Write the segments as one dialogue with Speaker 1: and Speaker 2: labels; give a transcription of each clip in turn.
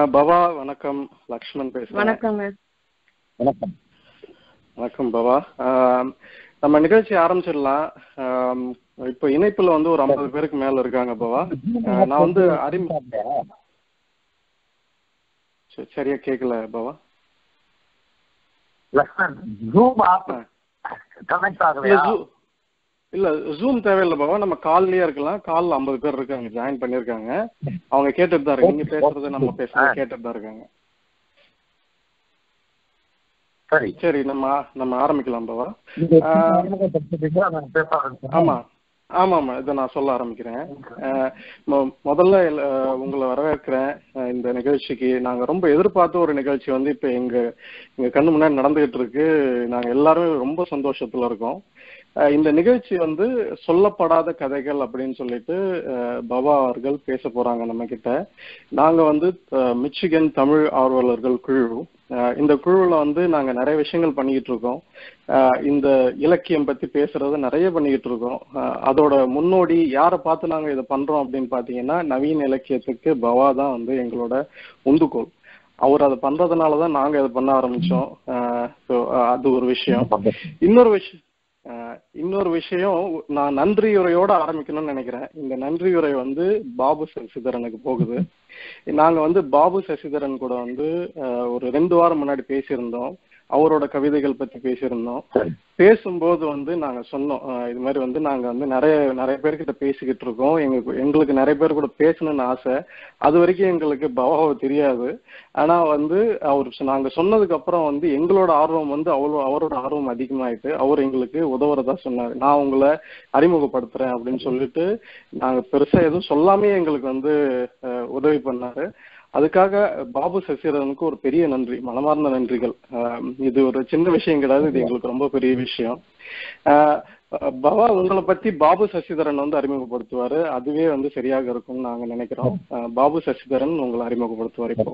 Speaker 1: அஹ், பவா வணக்கம் லக்ஷ்மண் பேசுறேன்
Speaker 2: வணக்கங்க
Speaker 3: வணக்கம்
Speaker 1: வணக்கம் பவா அஹ், நம்ம நிகழ்ச்சி ஆரம்பிச்சிடலாம் அஹ், இப்போ இணைப்புல வந்து ஒரு ஐம்பது பேருக்கு மேல இருக்காங்க பவா அஹ், நான் வந்து அறிமு சரி, சரியா கேட்கல பவா
Speaker 3: லக்ஷ்மண் ஜூம் ஆப்
Speaker 1: ஆ.
Speaker 3: கனெக்ட்
Speaker 1: இல்ல
Speaker 3: ஆகலையா
Speaker 1: ஜூ- இல்ல ஜூம் தேவையில்லை பாபா நம்ம கால்லயே இருக்கலாம் கால்ல ஐம்பது பேர் இருக்காங்க ஜாயின் பண்ணிருக்காங்க அவங்க கேட்டுட்டு தான் இருக்காங்க நீங்க பேசுறது நம்ம பேசுறது கேட்டுட்டு தான் இருக்காங்க
Speaker 3: சரி
Speaker 1: சரி நம்ம நம்ம ஆரம்பிக்கலாம் பாபா
Speaker 3: நீங்க
Speaker 1: ஆ.
Speaker 3: பேசுறீங்க, நான் பேச ஆரம்பிக்கிறேன்.
Speaker 1: ஆமா ஆமா ஆமா இதை நான் சொல்ல ஆரம்பிக்கிறேன் அஹ் மொ- முதல்ல எல்லா- உங்களை வரவேற்கிறேன் அஹ் இந்த நிகழ்ச்சிக்கு நாங்க ரொம்ப எதிர்பார்த்த ஒரு நிகழ்ச்சி வந்து இப்ப எங்க எங்க கண்ணு முன்னாடி நடந்துகிட்டு இருக்கு நாங்க எல்லாருமே ரொம்ப சந்தோஷத்துல இருக்கோம் அஹ் இந்த நிகழ்ச்சி வந்து சொல்லப்படாத கதைகள் அப்படின்னு சொல்லிட்டு அஹ் பவா அவர்கள் பேச போறாங்க நம்ம கிட்ட நாங்க வந்து அஹ், மிச்சிகன் தமிழ் ஆர்வலர்கள் குழு அஹ் இந்த குழுவுல வந்து நாங்க நிறைய விஷயங்கள் பண்ணிக்கிட்டு இருக்கோம் அஹ் இந்த இலக்கியம் பத்தி பேசுறது நிறைய பண்ணிக்கிட்டு இருக்கோம் அஹ் அதோட முன்னோடி யாரை பார்த்து நாங்க இதை பண்றோம் அப்படின்னு பாத்தீங்கன்னா நவீன இலக்கியத்துக்கு பவா தான் வந்து எங்களோட உந்துகோல் அவர் அதை பண்றதுனால தான் நாங்க இதை பண்ண ஆரம்பிச்சோம் அஹ் so, அஹ் அது ஒரு விஷயம் இன்னொரு விஷயம் அஹ் இன்னொரு விஷயம் நான் நன்றியுரையோட ஆரம்பிக்கணும்னு நினைக்கிறேன் இந்த நன்றியுரை வந்து பாபு சசிதரனுக்கு போகுது நாங்க வந்து பாபு சசிதரன் கூட வந்து அஹ், ஒரு ரெண்டு வாரம் முன்னாடி பேசியிருந்தோம் அவரோட கவிதைகள் பத்தி பேசியிருந்தோம்
Speaker 3: சரி.
Speaker 1: பேசும்போது வந்து நாங்க சொன்னோம் அஹ், இது மாதிரி வந்து நாங்க வந்து நிறைய நிறைய பேர்கிட்ட பேசிக்கிட்டு இருக்கோம் எங்களுக்கு எங்களுக்கு நிறைய பேர் கூட பேசணும்னு ஆசை அது வரைக்கும் எங்களுக்கு பவாவை தெரியாது ஆனா வந்து அவர் சொ- நாங்க சொன்னதுக்கு அப்புறம் வந்து எங்களோட ஆர்வம் வந்து அவ்வளோ அவரோட ஆர்வம் அதிகமாயிட்டு அவர் எங்களுக்கு உதவுறதா சொன்னாரு நான் உங்களை அறிமுகப்படுத்துறேன் அப்படின்னு சொல்லிட்டு நாங்க பெருசா எதுவும் சொல்லாமே எங்களுக்கு வந்து அஹ், உதவி பண்ணாரு அதுக்காக பாபு சசிதரனுக்கு ஒரு பெரிய நன்றி மனமார்ந்த நன்றிகள் அஹ், இது ஒரு சின்ன விஷயம் கிடையாது இது எங்களுக்கு ரொம்ப பெரிய விஷயம் அஹ், பவா உங்களை பத்தி பாபு சசிதரன் வந்து அறிமுகப்படுத்துவாரு அதுவே வந்து சரியாக இருக்கும்னு நாங்க நினைக்கிறோம் அஹ், பாபு சசிதரன் உங்களை அறிமுகப்படுத்துவார் இப்போ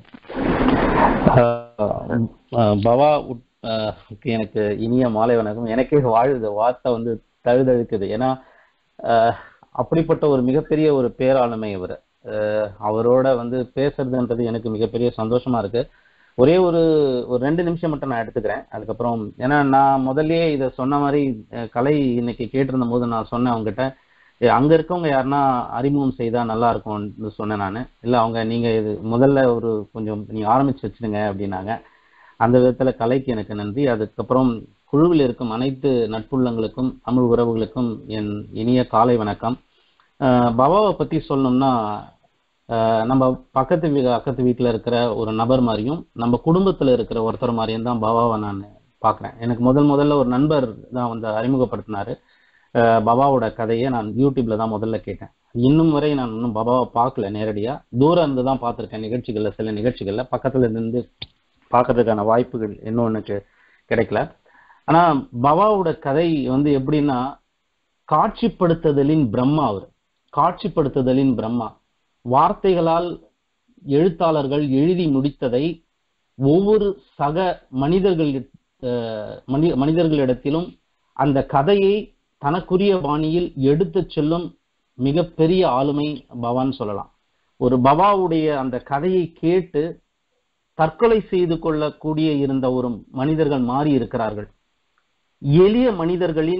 Speaker 4: ஆஹ் ஆஹ் பவா உட்- ஆஹ் க்கு எனக்கு இனிய மாலை வணக்கம் எனக்கே வாழுது வார்த்தை வந்து தழுதழுக்குது ஏன்னா ஆஹ் அப்படிப்பட்ட ஒரு மிகப்பெரிய ஒரு பேராளுமை இவர் அவரோட வந்து பேசுறதுன்றது எனக்கு மிகப்பெரிய சந்தோஷமா இருக்கு ஒரே ஒரு ஒரு ரெண்டு நிமிஷம் மட்டும் நான் எடுத்துக்கிறேன் அதுக்கப்புறம் ஏன்னா நான் முதல்லயே இதை சொன்ன மாதிரி அஹ் கலை இன்னைக்கு கேட்டிருந்த போது நான் சொன்னேன் அவங்ககிட்ட "ஏ, அங்க இருக்கவங்க யாருன்னா அறிமுகம் செய்தா நல்லா இருக்கும்னு சொன்னேன் நான் இல்ல அவங்க நீங்க இது முதல்ல ஒரு கொஞ்சம் நீங்க ஆரம்பிச்சு வச்சிடுங்க அப்படின்னாங்க அந்த விதத்துல கலைக்கு எனக்கு நன்றி அதுக்கப்புறம் குழுவில் இருக்கும் அனைத்து நட்புள்ளங்களுக்கும் தமிழ் உறவுகளுக்கும் என் இனிய காலை வணக்கம் அஹ் பவாவை பத்தி சொல்லணும்னா அஹ் நம்ம பக்கத்து வீ அக்கத்து வீட்டுல இருக்கிற ஒரு நபர் மாதிரியும் நம்ம குடும்பத்துல இருக்கிற ஒருத்தர் மாதிரியும் தான் பவாவை நான் பார்க்கறேன் எனக்கு முதல் முதல்ல ஒரு நண்பர் தான் வந்து அறிமுகப்படுத்தினாரு அஹ் பவாவோட கதையை நான் யூடியூப்ல தான் முதல்ல கேட்டேன் இன்னும் வரை நான் இன்னும் பவாவை பார்க்கல நேரடியா தூரம் இருந்து தான் பார்த்திருக்கேன் நிகழ்ச்சிகள்ல சில நிகழ்ச்சிகள்ல பக்கத்துல இருந்து பார்க்கறதுக்கான வாய்ப்புகள் இன்னும் எனக்கு கிடைக்கல ஆனா பவாவோட கதை வந்து எப்படின்னா காட்சிப்படுத்துதலின் பிரம்மா அவர் காட்சிப்படுத்துதலின் பிரம்மா வார்த்தைகளால் எழுத்தாளர்கள் எழுதி முடித்ததை ஒவ்வொரு சக மனிதர்கள் மனி மனிதர்களிடத்திலும் அந்த கதையை தனக்குரிய பாணியில் எடுத்துச் செல்லும் மிகப்பெரிய ஆளுமை பவான்னு சொல்லலாம் ஒரு பவாவுடைய அந்த கதையை கேட்டு தற்கொலை செய்து கொள்ளக்கூடிய இருந்த ஒரு மனிதர்கள் மாறி இருக்கிறார்கள் எளிய மனிதர்களின்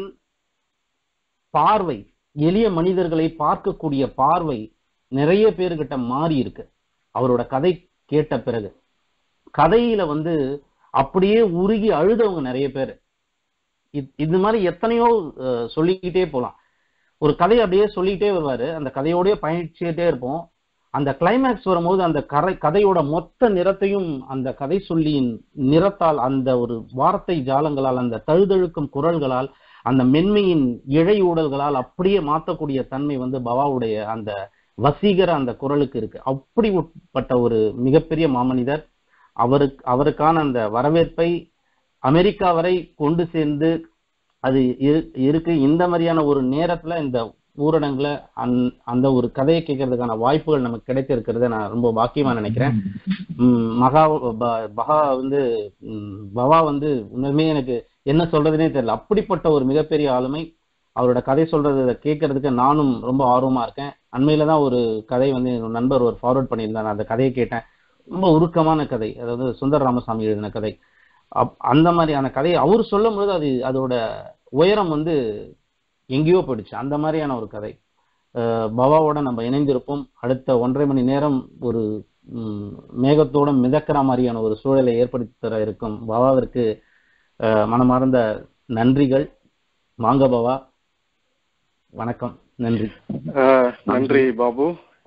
Speaker 4: பார்வை எளிய மனிதர்களை பார்க்கக்கூடிய பார்வை நிறைய பேர்கிட்ட மாறி இருக்கு அவரோட கதை கேட்ட பிறகு கதையில வந்து அப்படியே உருகி அழுதவங்க நிறைய பேர் இத்- இது மாதிரி எத்தனையோ அஹ், சொல்லிக்கிட்டே போலாம் ஒரு கதையை அப்படியே சொல்லிக்கிட்டே வருவாரு அந்த கதையோடய பயணிச்சுட்டே இருப்போம் அந்த கிளைமேக்ஸ் வரும்போது அந்த கரை கதையோட மொத்த நிறத்தையும் அந்த கதை சொல்லியின் நிறத்தால் அந்த ஒரு வார்த்தை ஜாலங்களால் அந்த தழுதழுக்கும் குரல்களால் அந்த மென்மையின் இழை ஊடல்களால் அப்படியே மாற்றக்கூடிய தன்மை வந்து பவாவுடைய அந்த வசீகர அந்த குரலுக்கு இருக்கு அப்படிப்பட்ட ஒரு மிகப்பெரிய மாமனிதர் அவருக்கு அவருக்கான அந்த வரவேற்பை அமெரிக்கா வரை கொண்டு சேர்ந்து அது இரு- இருக்கு இந்த மாதிரியான ஒரு நேரத்துல இந்த ஊரடங்குல அந் அந்த ஒரு கதையை கேட்கறதுக்கான வாய்ப்புகள் நமக்கு கிடைத்திருக்கிறத நான் ரொம்ப பாக்கியமா நினைக்கிறேன் உம் மகா ப- பகா வந்து உம் பவா வந்து உண்மையுமே எனக்கு என்ன சொல்றதுனே தெரியல அப்படிப்பட்ட ஒரு மிகப்பெரிய ஆளுமை அவரோட கதை சொல்றதை கேட்கறதுக்கு நானும் ரொம்ப ஆர்வமா இருக்கேன் அண்மையில தான் ஒரு கதை வந்து என்னோட நண்பர் ஒரு ஃபார்வர்ட் பண்ணியிருந்தார் அந்த கதையை கேட்டேன் ரொம்ப உருக்கமான கதை அதாவது சுந்தர ராமசாமி எழுதின கதை அப் அந்த மாதிரியான கதையை அவர் சொல்லும்போது அது அதோட உயரம் வந்து எங்கேயோ போயிடுச்சு அந்த மாதிரியான ஒரு கதை அஹ் பவாவோட நம்ம இணைந்திருப்போம் அடுத்த ஒன்றரை மணி நேரம் ஒரு ம், மேகத்தோட மிதக்கிற மாதிரியான ஒரு சூழலை ஏற்படுத்தி தர இருக்கும் பவாவிற்கு அஹ், மனமார்ந்த நன்றிகள் வாங்க பவா வணக்கம் நன்றி
Speaker 1: அஹ், நன்றி பாபு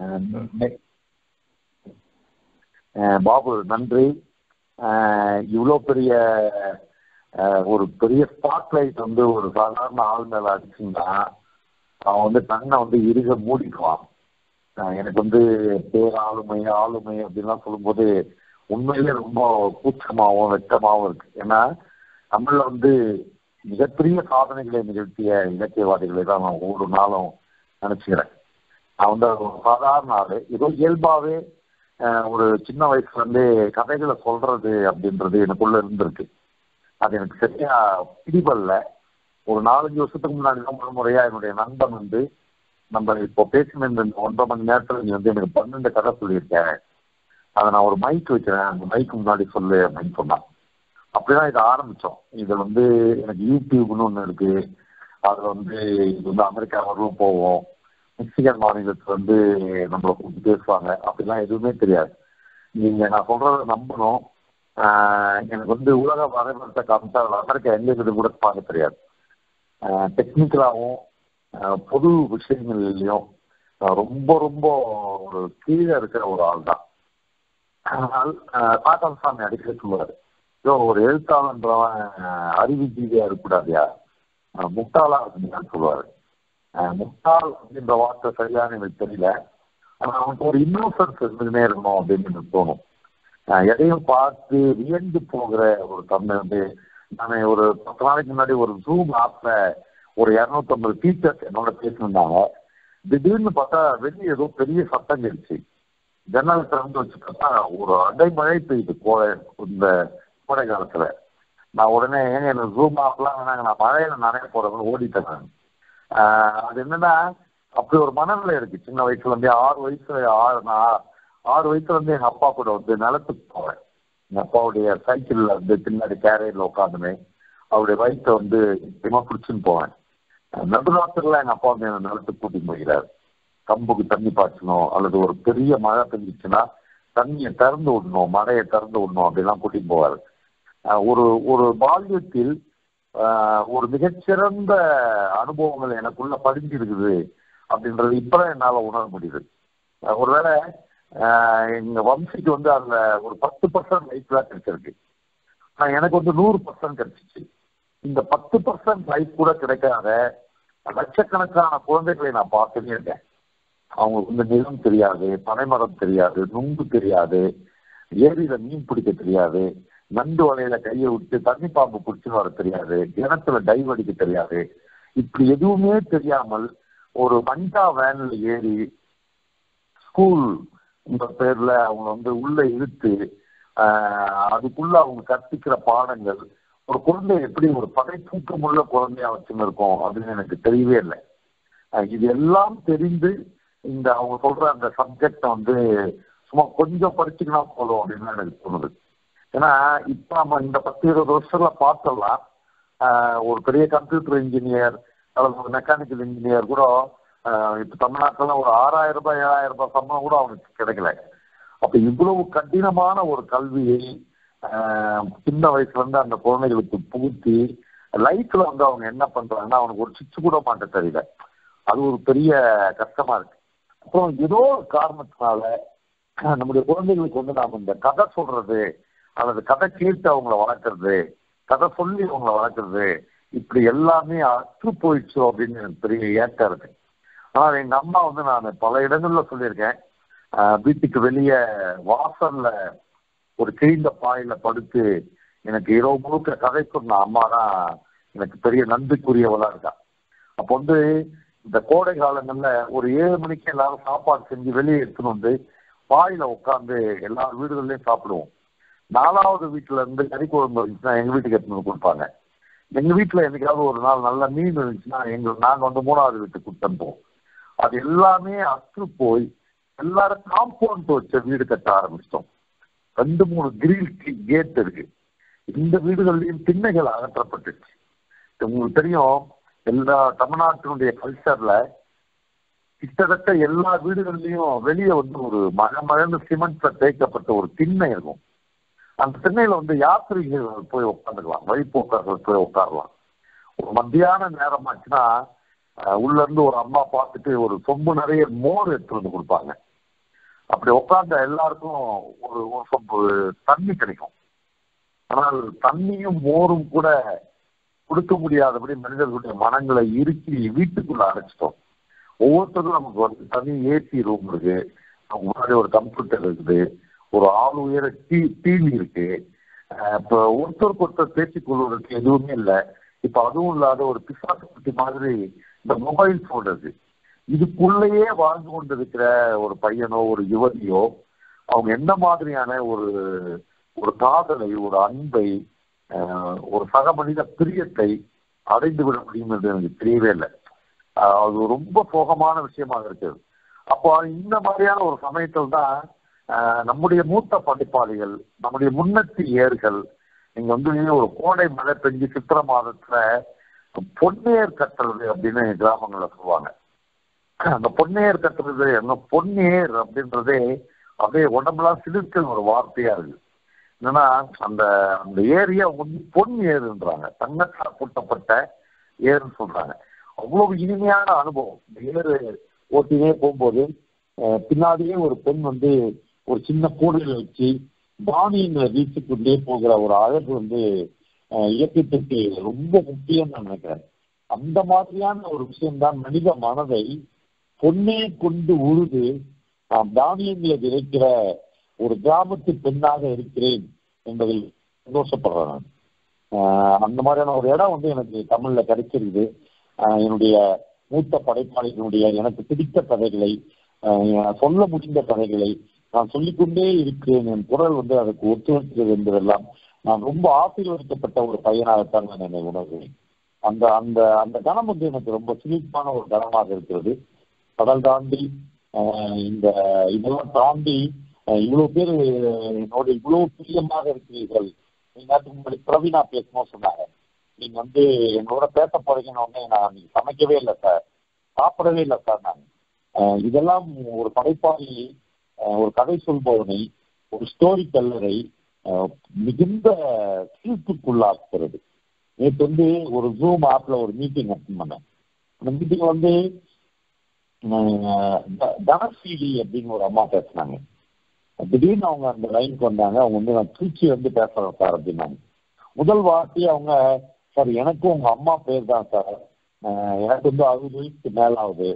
Speaker 3: அஹ் பாபு நன்றி அஹ் இவ்வளோ பெரிய அஹ் ஒரு பெரிய ஸ்பாட்லைட் வந்து ஒரு சாதாரண ஆள் மேல அடிச்சுன்னா அவன் வந்து கண்ணை வந்து இறுக மூடிக்குவான் அஹ் எனக்கு வந்து பேர் ஆளுமை ஆளுமை அப்படின்லாம் சொல்லும்போது உண்மையிலே ரொம்ப கூச்சமாகவும் வெட்டமாகவும் இருக்கு ஏன்னா தமிழ்ல வந்து மிகப்பெரிய சாதனைகளை நிகழ்த்திய இலக்கியவாதிகளை தான் நான் ஒவ்வொரு நாளும் நினைச்சுக்கிறேன் நான் வந்து ஒரு சாதாரண ஆளு ஏதோ இயல்பாவே அஹ், ஒரு சின்ன வயசுல இருந்தே கதைகளை சொல்றது அப்படின்றது எனக்குள்ள இருந்திருக்கு அது எனக்கு சரியா பிடிபடல ஒரு நாலஞ்சு வருஷத்துக்கு முன்னாடி தான் முதல் முறையா என்னுடைய நண்பன் வந்து நம்ம இப்போ பேசின இந்த ஒன்றரை மணி நேரத்துல நீ வந்து எனக்கு பன்னெண்டு கதை சொல்லியிருக்க அதை நான் ஒரு மைக் வைக்கிறேன் அந்த மைக்கு முன்னாடி சொல்லு அப்படின்னு சொன்னான் அப்படிதான் இதை ஆரம்பிச்சோம் இது வந்து எனக்கு யூடியூப்னு ஒன்று இருக்கு அதுல வந்து இது வந்து அமெரிக்கா வரலும் போவோம் மெக்சிகன் மாநிலத்துல வந்து நம்மளை கூப்பிட்டு பேசுவாங்க அப்படிலாம் எதுவுமே தெரியாது நீங்க நான் சொல்றத நம்பணும் ஆஹ் எனக்கு வந்து உலக வரைபடத்தை காமிச்சா அதுல அமெரிக்கா எங்க இருக்குது கூட பார்க்க தெரியாது டெக்னிக்கலாகவும் பொது விஷயங்கள்லையும் நான் ரொம்ப ரொம்ப ஒரு கீழே இருக்கிற ஒரு ஆள் தான் ஆனால் காட்டன் சாமி அடிக்கடி சொல்லுவாரு ஐயோ ஒரு எழுத்தாளன்றவன் ஆஹ் அறிவுஜீவியா இருக்கக்கூடாதியா ஆஹ் முட்டாளா இருக்குன்னு சொல்லுவாரு ஆஹ் முட்டாள் அப்படின்ற வார்த்தை சரியான எனக்கு தெரியல ஆனா அவனுக்கு ஒரு இன்னோசன்ஸ் இருந்துகிட்டே இருக்கணும் அப்படின்னு எனக்கு தோணும் ஆஹ் எதையும் பார்த்து வியந்து போகிற ஒரு தன்மை வந்து நான் ஒரு பத்து நாளைக்கு முன்னாடி ஒரு ஜூம் ஆப்ல ஒரு இரநூத்தம்பது டீச்சர்ஸ் என்னோட பேசியிருந்தாங்க திடீர்னு பார்த்தா வெளியே ஏதோ பெரிய சத்தம் கேடுச்சு ஜன்னல் திறந்து வச்சு பார்த்தா ஒரு அடைமழை பெய்யுது கோடை இந்த கோடை காலத்துல நான் உடனே ஏங்க எனக்கு ஜூம் ஆப்லாம் வேணாங்க நான் மழையில நனைய போறேன்னு ஓடிட்டேன் நான் ஆஹ் அது என்னன்னா அப்படி ஒரு மனநிலை இருக்கு சின்ன வயசுல இருந்தே ஆறு வயசுல ஆறு நான் ஆறு வயசுல இருந்து எங்க அப்பா கூட வந்து நிலத்துக்கு போவேன் எங்க அப்பாவுடைய சைக்கிள்ல வந்து பின்னாடி கேரியர்ல உட்காந்துமே அவருடைய வயிற்றை வந்து திமா பிடிச்சுன்னு போவேன் நடுராத்திரில எங்க அப்பா வந்து என்ன நிலத்துக்கு கூட்டிட்டு போகிறார் கம்புக்கு தண்ணி பாய்ச்சணும் அல்லது ஒரு பெரிய மழை பெஞ்சிச்சுன்னா தண்ணியை திறந்து விடணும் மழையை திறந்து விடணும் அப்படிலாம் கூட்டிட்டு போவார் ஆஹ் ஒரு ஒரு பால்யத்தில் ஆஹ் ஒரு மிகச்சிறந்த அனுபவங்கள் எனக்குள்ள படிஞ்சு இருக்குது அப்படின்றது இப்பதான் என்னால உணர முடியுது ஆஹ் ஒருவேளை ஆஹ் எங்க வம்சிக்கு வந்து அதுல ஒரு பத்து பர்சன்ட் லைஃப் தான் கிடைச்சிருக்கு ஆனா எனக்கு வந்து நூறு பர்சன்ட் கிடைச்சிச்சு இந்த பத்து பர்சன்ட் லைஃப் கூட கிடைக்காத லட்சக்கணக்கான குழந்தைகளை நான் பார்த்துட்டே இருக்கேன் அவங்களுக்கு வந்து நிலம் தெரியாது பனைமரம் தெரியாது நுங்கு தெரியாது ஏரியில மீன் பிடிக்க தெரியாது நண்டு வலையில கையை விட்டு தண்ணி பாம்பு பிடிச்சுன்னு வர தெரியாது கிணத்துல டைவ் அடிக்க தெரியாது இப்படி எதுவுமே தெரியாமல் ஒரு மஞ்சா வேன்ல ஏறி ஸ்கூல் இந்த பேர்ல அவங்க வந்து உள்ள இழுத்து ஆஹ் அதுக்குள்ள அவங்க கற்பிக்கிற பாடங்கள் ஒரு குழந்தை எப்படி ஒரு படைப்பூக்கமுள்ள குழந்தையா வச்சுன்னு இருக்கும் அப்படின்னு எனக்கு தெரியவே இல்லை ஆஹ் இது எல்லாம் தெரிந்து இந்த அவங்க சொல்ற அந்த சப்ஜெக்ட வந்து சும்மா கொஞ்சம் படிச்சுக்கினா போதும் அப்படின்னு எனக்கு தோணுது ஏன்னா இப்ப நம்ம இந்த பத்து இருபது வருஷத்துல பார்த்தோம்லாம் ஆஹ் ஒரு பெரிய கம்ப்யூட்டர் இன்ஜினியர் அல்லது ஒரு மெக்கானிக்கல் இன்ஜினியர் கூட ஆஹ் இப்ப தமிழ்நாட்டுல ஒரு ஆறாயிரம் ரூபாய் ஏழாயிரம் ரூபாய் சம்பளம் கூட அவனுக்கு கிடைக்கல அப்ப இவ்வளவு கடினமான ஒரு கல்வியை ஆஹ் சின்ன வயசுல இருந்து அந்த குழந்தைகளுக்கு புகுத்தி லைஃப்ல வந்து அவங்க என்ன பண்றாங்கன்னா அவனுக்கு ஒரு சிச்சு கூட மாட்ட தெரியல அது ஒரு பெரிய கஷ்டமா இருக்கு அப்புறம் ஏதோ ஒரு காரணத்தினால நம்முடைய குழந்தைகளுக்கு வந்து நாம இந்த கதை சொல்றது அல்லது கதை கேட்டு அவங்கள வளர்க்கறது கதை சொல்லி அவங்கள வளர்க்கறது இப்படி எல்லாமே அற்று போயிடுச்சோ அப்படின்னு எனக்கு பெரிய ஏக்கம் இருக்கு ஆனால் எங்க அம்மா வந்து நான் பல இடங்கள்ல சொல்லியிருக்கேன் ஆஹ் வீட்டுக்கு வெளியே வாசல்ல ஒரு கிழிந்த பாயில படுத்து எனக்கு இரவு முழுக்க கதை சொன்ன அம்மா தான் எனக்கு பெரிய நன்றிக்குரியவளா இருக்கா அப்போ வந்து இந்த கோடை காலங்கள்ல ஒரு ஏழு மணிக்கு எல்லாரும் சாப்பாடு செஞ்சு வெளியே எடுத்துன்னு வந்து பாயில உட்காந்து எல்லா வீடுகள்லயும் சாப்பிடுவோம் நாலாவது வீட்டுல இருந்து கறி குழம்பு இருந்துச்சுன்னா எங்க வீட்டுக்கு எடுத்துன்னு வந்து கொடுப்பாங்க எங்க வீட்டுல என்னைக்காவது ஒரு நாள் நல்ல மீன் இருந்துச்சுன்னா எங்க நாங்க வந்து மூணாவது வீட்டுக்கு கொடுத்து அனுப்புவோம் அது எல்லாமே அற்று போய் எல்லாரும் காம்பவுண்ட் வச்ச வீடு கட்ட ஆரம்பிச்சிட்டோம் ரெண்டு மூணு கிரில் கேட் இருக்கு இந்த வீடுகள்லயும் திண்ணைகள் அகற்றப்பட்டுச்சு உங்களுக்கு தெரியும் எல்லா தமிழ்நாட்டினுடைய கல்ச்சர்ல கிட்டத்தட்ட எல்லா வீடுகள்லயும் வெளியே வந்து ஒரு மழை மழன்னு சிமெண்ட்ல தேய்க்கப்பட்ட ஒரு திண்ணை இருக்கும் அந்த திண்ணையில வந்து யாத்திரிகர்கள் போய் உட்காந்துக்கலாம் வழிபோக்கர்கள் போய் உட்காரலாம் ஒரு மத்தியான நேரம் ஆச்சுன்னா அஹ், உள்ள இருந்து ஒரு அம்மா பார்த்துட்டு ஒரு சொம்பு நிறைய மோர் எடுத்துட்டு வந்து கொடுப்பாங்க அப்படி உட்கார்ந்த எல்லாருக்கும் ஒரு ஒரு சொம்பு தண்ணி கிடைக்கும் ஆனால் தண்ணியும் மோரும் கூட கொடுக்க முடியாதபடி மனிதர்களுடைய மனங்களை இறுக்கி வீட்டுக்குள்ள அடைச்சிட்டோம் ஒவ்வொருத்தரும் நமக்கு வந்து தனி ஏசி ரூம் இருக்கு நமக்கு முன்னாடி ஒரு கம்ப்யூட்டர் இருக்குது ஒரு ஆள் உயர டி டிவி இருக்கு அஹ் இப்போ ஒருத்தருக்கு ஒருத்தர் பேசிக் கொள்வதற்கு எதுவுமே இல்லை இப்ப அதுவும் இல்லாத ஒரு பிசாசு குட்டி மாதிரி இந்த மொபைல் போன் இருக்கு இதுக்குள்ளேயே வாழ்ந்து கொண்டிருக்கிற ஒரு பையனோ ஒரு யுவதியோ அவங்க என்ன மாதிரியான ஒரு ஒரு காதலை ஒரு அன்பை அஹ், ஒரு சக மனித பிரியத்தை அடைந்து விட முடியும் என்று எனக்கு தெரியவே இல்லை அஹ், அது ரொம்ப சோகமான விஷயமாக இருக்குது அப்போ இந்த மாதிரியான ஒரு சமயத்தில் தான் அஹ், நம்முடைய மூத்த படிப்பாளிகள் நம்முடைய முன்னத்தி ஏர்கள் நீங்க வந்து ஒரு கோடை மழை பெஞ்சு சித்திர மாதத்துல பொன்னேர் கட்டுறது அப்படின்னு கிராமங்கள்ல சொல்லுவாங்க அந்த பொன்னேர் கட்டுறது அந்த பொன்னேர் அப்படின்றதே அப்படியே உடம்புலாம் சிலிர்க்கிற ஒரு வார்த்தையா இருக்கு என்னன்னா அந்த அந்த ஏரியா வந்து பொன் ஏறுன்றாங்க தங்கத்தால் பூட்டப்பட்ட ஏறுன்னு சொல்றாங்க அவ்வளவு இனிமையான அனுபவம் இந்த ஏறு ஓட்டினே போகும்போது அஹ், பின்னாடியே ஒரு பெண் வந்து ஒரு சின்ன கூடையில் வச்சு தானியங்களை வீசிக்கொண்டே போகிற ஒரு அழகு வந்து அஹ், இயக்கத்திற்கு ரொம்ப முக்கியம் நான் நினைக்கிறேன் அந்த மாதிரியான ஒரு விஷயம்தான் மனித மனதை பொன்னே கொண்டு உழுது நாம் தானியங்களை விதைக்கிற ஒரு கிராமத்து பெண்ணாக இருக்கிறேன் என்பதில் சந்தோஷப்படுறேன் நான். ஆஹ் அந்த மாதிரியான ஒரு இடம் வந்து எனக்கு தமிழ்ல கிடைச்சிருக்குது ஆஹ் என்னுடைய மூத்த படைப்பாளிகளுடைய எனக்கு பிடித்த கதைகளை ஆஹ் சொல்ல முடிந்த கதைகளை நான் சொல்லிக்கொண்டே இருக்கிறேன் என் குரல் வந்து அதுக்கு ஒத்துழைக்கிறது என்பதெல்லாம் நான் ரொம்ப ஆசீர்வதிக்கப்பட்ட ஒரு பையனாகத்தான் நான் என்னை உணர்கிறேன் அந்த அந்த அந்த கணம் வந்து எனக்கு ரொம்ப சிலிப்பான ஒரு கணமாக இருக்கிறது கடல் தாண்டி ஆஹ் இந்த இதெல்லாம் தாண்டி ஆஹ் இவ்வளவு பேர் என்னோட இவ்வளவு பிரியமாக இருக்கிறீர்கள் நீங்க நேரத்துக்கு முன்னாடி பிரவீனா பேசணும் சொன்னாங்க நீங்க வந்து என்னோட பேச போறீங்கன்னு உடனே நான் நீங்க சமைக்கவே இல்லை சார் சாப்பிடவே இல்லை சார் நான் ஆஹ் இதெல்லாம் ஒரு படைப்பாளி ஆஹ் ஒரு கதை சொல்பவனை ஒரு ஸ்டோரி டெல்லரை ஆஹ் மிகுந்த சீர்ப்புக்குள்ளாக்குறது நேற்று வந்து ஒரு ஜூம் ஆப்ல ஒரு மீட்டிங் அட்டன் பண்ணேன் அந்த மீட்டிங் வந்து ஆஹ் த- தனசீலி அப்படின்னு ஒரு அம்மா பேசுனாங்க திடீர்னு அவங்க அந்த லைனுக்கு வந்தாங்க அவங்க வந்து நான் திருச்சி வந்து பேசுறேன் சார் அப்படின்னாங்க முதல் வார்த்தை அவங்க சார் எனக்கும் உங்க அம்மா பேர் தான் சார் ஆஹ் எனக்கு வந்து அறுபது வயசுக்கு மேல ஆகுது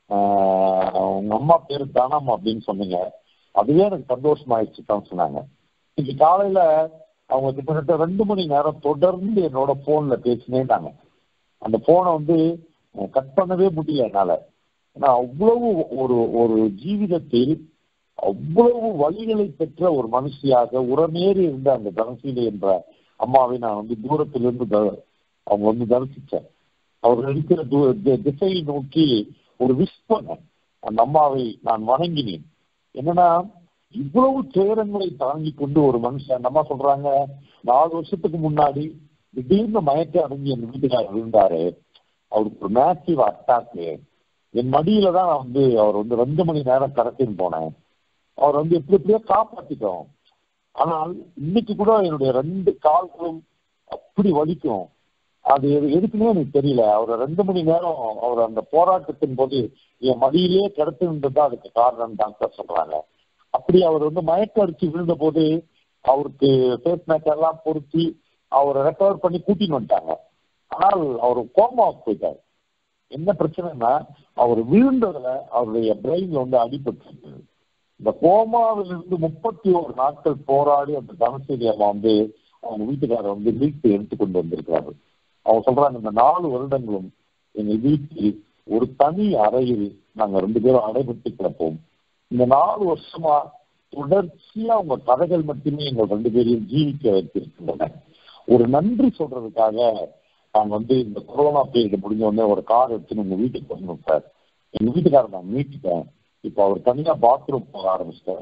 Speaker 3: ஆஹ் உங்க அம்மா பேர் தனம் அப்படின்னு சொன்னீங்க அதுவே எனக்கு சந்தோஷமாயிடுச்சு தான் சொன்னாங்க இன்னைக்கு காலையில அவங்க கிட்டத்தட்ட ரெண்டு மணி நேரம் தொடர்ந்து என்னோட போன்ல பேசினேட்டாங்க அந்த போனை வந்து கட் பண்ணவே முடியல என்னால ஏன்னா அவ்வளவு ஒரு ஒரு ஜீவிதத்தில் அவ்வளவு வழிகளை பெற்ற ஒரு மனுஷியாக உரமேறி இருந்த அந்த தனசீலை என்ற அம்மாவை நான் வந்து தூரத்திலிருந்து த- அவங்க வந்து தரிசிச்சேன் அவர் இருக்கிற து- தி- திசையை நோக்கி ஒரு விஷ் பண்ணேன் அந்த அம்மாவை நான் வணங்கினேன் என்னன்னா இவ்வளவு துயரங்களை தாங்கி கொண்டு ஒரு மனுஷன் அந்த அம்மா சொல்றாங்க நாலு வருஷத்துக்கு முன்னாடி திடீர்னு மயக்க அடைஞ்சு என் வீட்டுக்காரர் இருந்தாரு அவருக்கு ஒரு மேசிவ் அட்டாக்கு என் மடியில தான் நான் வந்து அவர் வந்து ரெண்டு மணி நேரம் கடத்தின்னு போனேன் அவர் வந்து எப்படி எப்படியோ காப்பாத்திட்டோம் ஆனால் இன்னைக்கு கூட என்னுடைய ரெண்டு கால்களும் அப்படி வலிக்கும் அது எது எதுக்குன்னே எனக்கு தெரியல அவர் ரெண்டு மணி நேரம் அவர் அந்த போராட்டத்தின் போது என் மடியிலே கிடத்துன்றது தான் அதுக்கு காரணம் டாக்டர் சொல்றாங்க அப்படி அவர் வந்து மயக்க அடிச்சு விழுந்த போது அவருக்கு ஃபேஸ் மேக் எல்லாம் பொருத்தி அவரை ரெக்கவர் பண்ணி கூட்டின்னு வந்துட்டாங்க ஆனால் அவர் கோமாவுக்கு போயிட்டார் என்ன பிரச்சனைனா அவர் விழுந்ததுல அவருடைய பிரெயின்ல வந்து அடிபட்டு இந்த கோமாவிலிருந்து முப்பத்தி ஒரு நாட்கள் போராடி அந்த தனசேரி அம்மா வந்து அவங்க வீட்டுக்காரர் வந்து மீட்டு எடுத்து கொண்டு வந்திருக்கிறாரு அவங்க சொல்றாங்க இந்த நாலு வருடங்களும் எங்க வீட்டில் ஒரு தனி அறையில் நாங்க ரெண்டு பேரும் அடைபட்டு கிடப்போம் இந்த நாலு வருஷமா தொடர்ச்சியா உங்க கதைகள் மட்டுமே எங்கள் ரெண்டு பேரையும் ஜீவிக்க வைத்திருக்கின்றன ஒரு நன்றி சொல்றதுக்காக நான் வந்து இந்த கொரோனா பீரியட் முடிஞ்ச உடனே ஒரு கார் எடுத்துன்னு உங்க வீட்டுக்கு வரணும் சார் எங்க வீட்டுக்காரர் நான் மீட்டுட்டேன் இப்போ அவர் தனியா பாத்ரூம் போக ஆரம்பிச்சிட்டாரு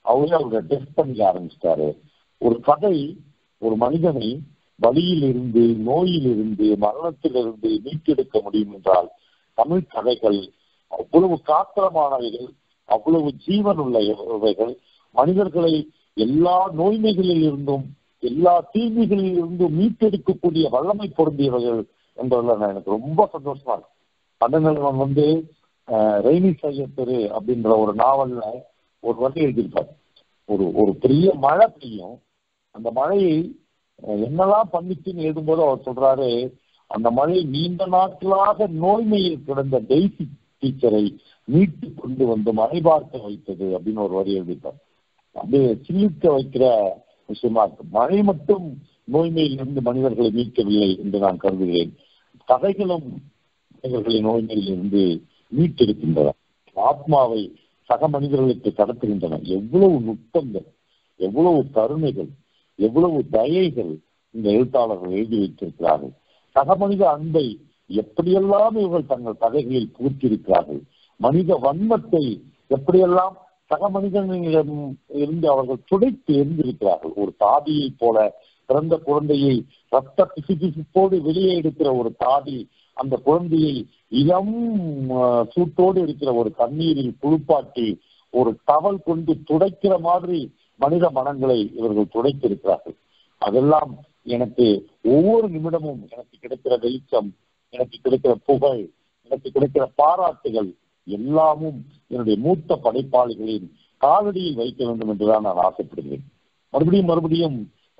Speaker 3: அவரே அவரை டெஸ்ட் பண்ணிக்க ஆரம்பிச்சிட்டாரு ஒரு கதை ஒரு மனிதனை வலியிலிருந்து நோயிலிருந்து மரணத்திலிருந்து மீட்டெடுக்க முடியும் என்றால் தமிழ் கதைகள் அவ்வளவு காத்திரமானவைகள் அவ்வளவு ஜீவன் உள்ளவைகள் மனிதர்களை எல்லா நோய்மைகளில் இருந்தும் எல்லா தீமைகளில் இருந்தும் மீட்டெடுக்கக்கூடிய வல்லமை பொருந்தியவர்கள் என்பதில் எனக்கு ரொம்ப சந்தோஷமா இருக்கு கண்ணநிலவன் வந்து ரெய்னி சையத்தரு அப்படின்ற ஒரு நாவல்ல ஒரு வரி எழுதியிருப்பார் ஒரு ஒரு பெரிய மழை பெய்யும் அந்த மழையை என்னெல்லாம் பண்ணிச்சுன்னு எழுதும்போது அவர் சொல்றாரு அந்த மழை நீண்ட நாட்களாக நோய்மையில் கிடந்த டெய்சி டீச்சரை மீட்டு கொண்டு வந்து மழை பார்க்க வைத்தது அப்படின்னு ஒரு வரி எழுதிட்டார் அப்படியே சிலிக்க வைக்கிற விஷயமா இருக்கு மழை மட்டும் நோய்மையிலிருந்து மனிதர்களை மீட்கவில்லை என்று நான் கருதுகிறேன் கதைகளும் மனிதர்களை நோய்மையிலிருந்து மீட்டெடுக்கின்றன ஆத்மாவை சக மனிதர்களுக்கு கடத்துகின்றன எவ்வளவு நுட்பங்கள் எவ்வளவு கருணைகள் எவ்வளவு தயைகள் இந்த எழுத்தாளர்கள் எழுதி வைத்திருக்கிறார்கள் சக மனித அன்பை எப்படியெல்லாம் இவர்கள் தங்கள் கதைகளில் பூர்த்திருக்கிறார்கள் மனித வன்மத்தை எப்படியெல்லாம் சக மனிதனிடம் இருந்து அவர்கள் துடைத்து எரிந்திருக்கிறார்கள் ஒரு தாதியை போல பிறந்த குழந்தையை ரத்த பிசு பிசுப்போடு வெளியே எடுக்கிற ஒரு தாதி அந்த குழந்தையை இளம் சூட்டோடு இருக்கிற ஒரு தண்ணீரில் குளிப்பாட்டி ஒரு டவல் கொண்டு துடைக்கிற மாதிரி மனித மனங்களை இவர்கள் துடைத்திருக்கிறார்கள் அதெல்லாம் எனக்கு ஒவ்வொரு நிமிடமும் எனக்கு கிடைக்கிற வெளிச்சம் எனக்கு கிடைக்கிற புகழ் எனக்கு கிடைக்கிற பாராட்டுகள் எல்லாமும் என்னுடைய மூத்த படைப்பாளிகளின் காலடியில் வைக்க வேண்டும் என்றுதான் நான் ஆசைப்படுகிறேன் மறுபடியும் மறுபடியும்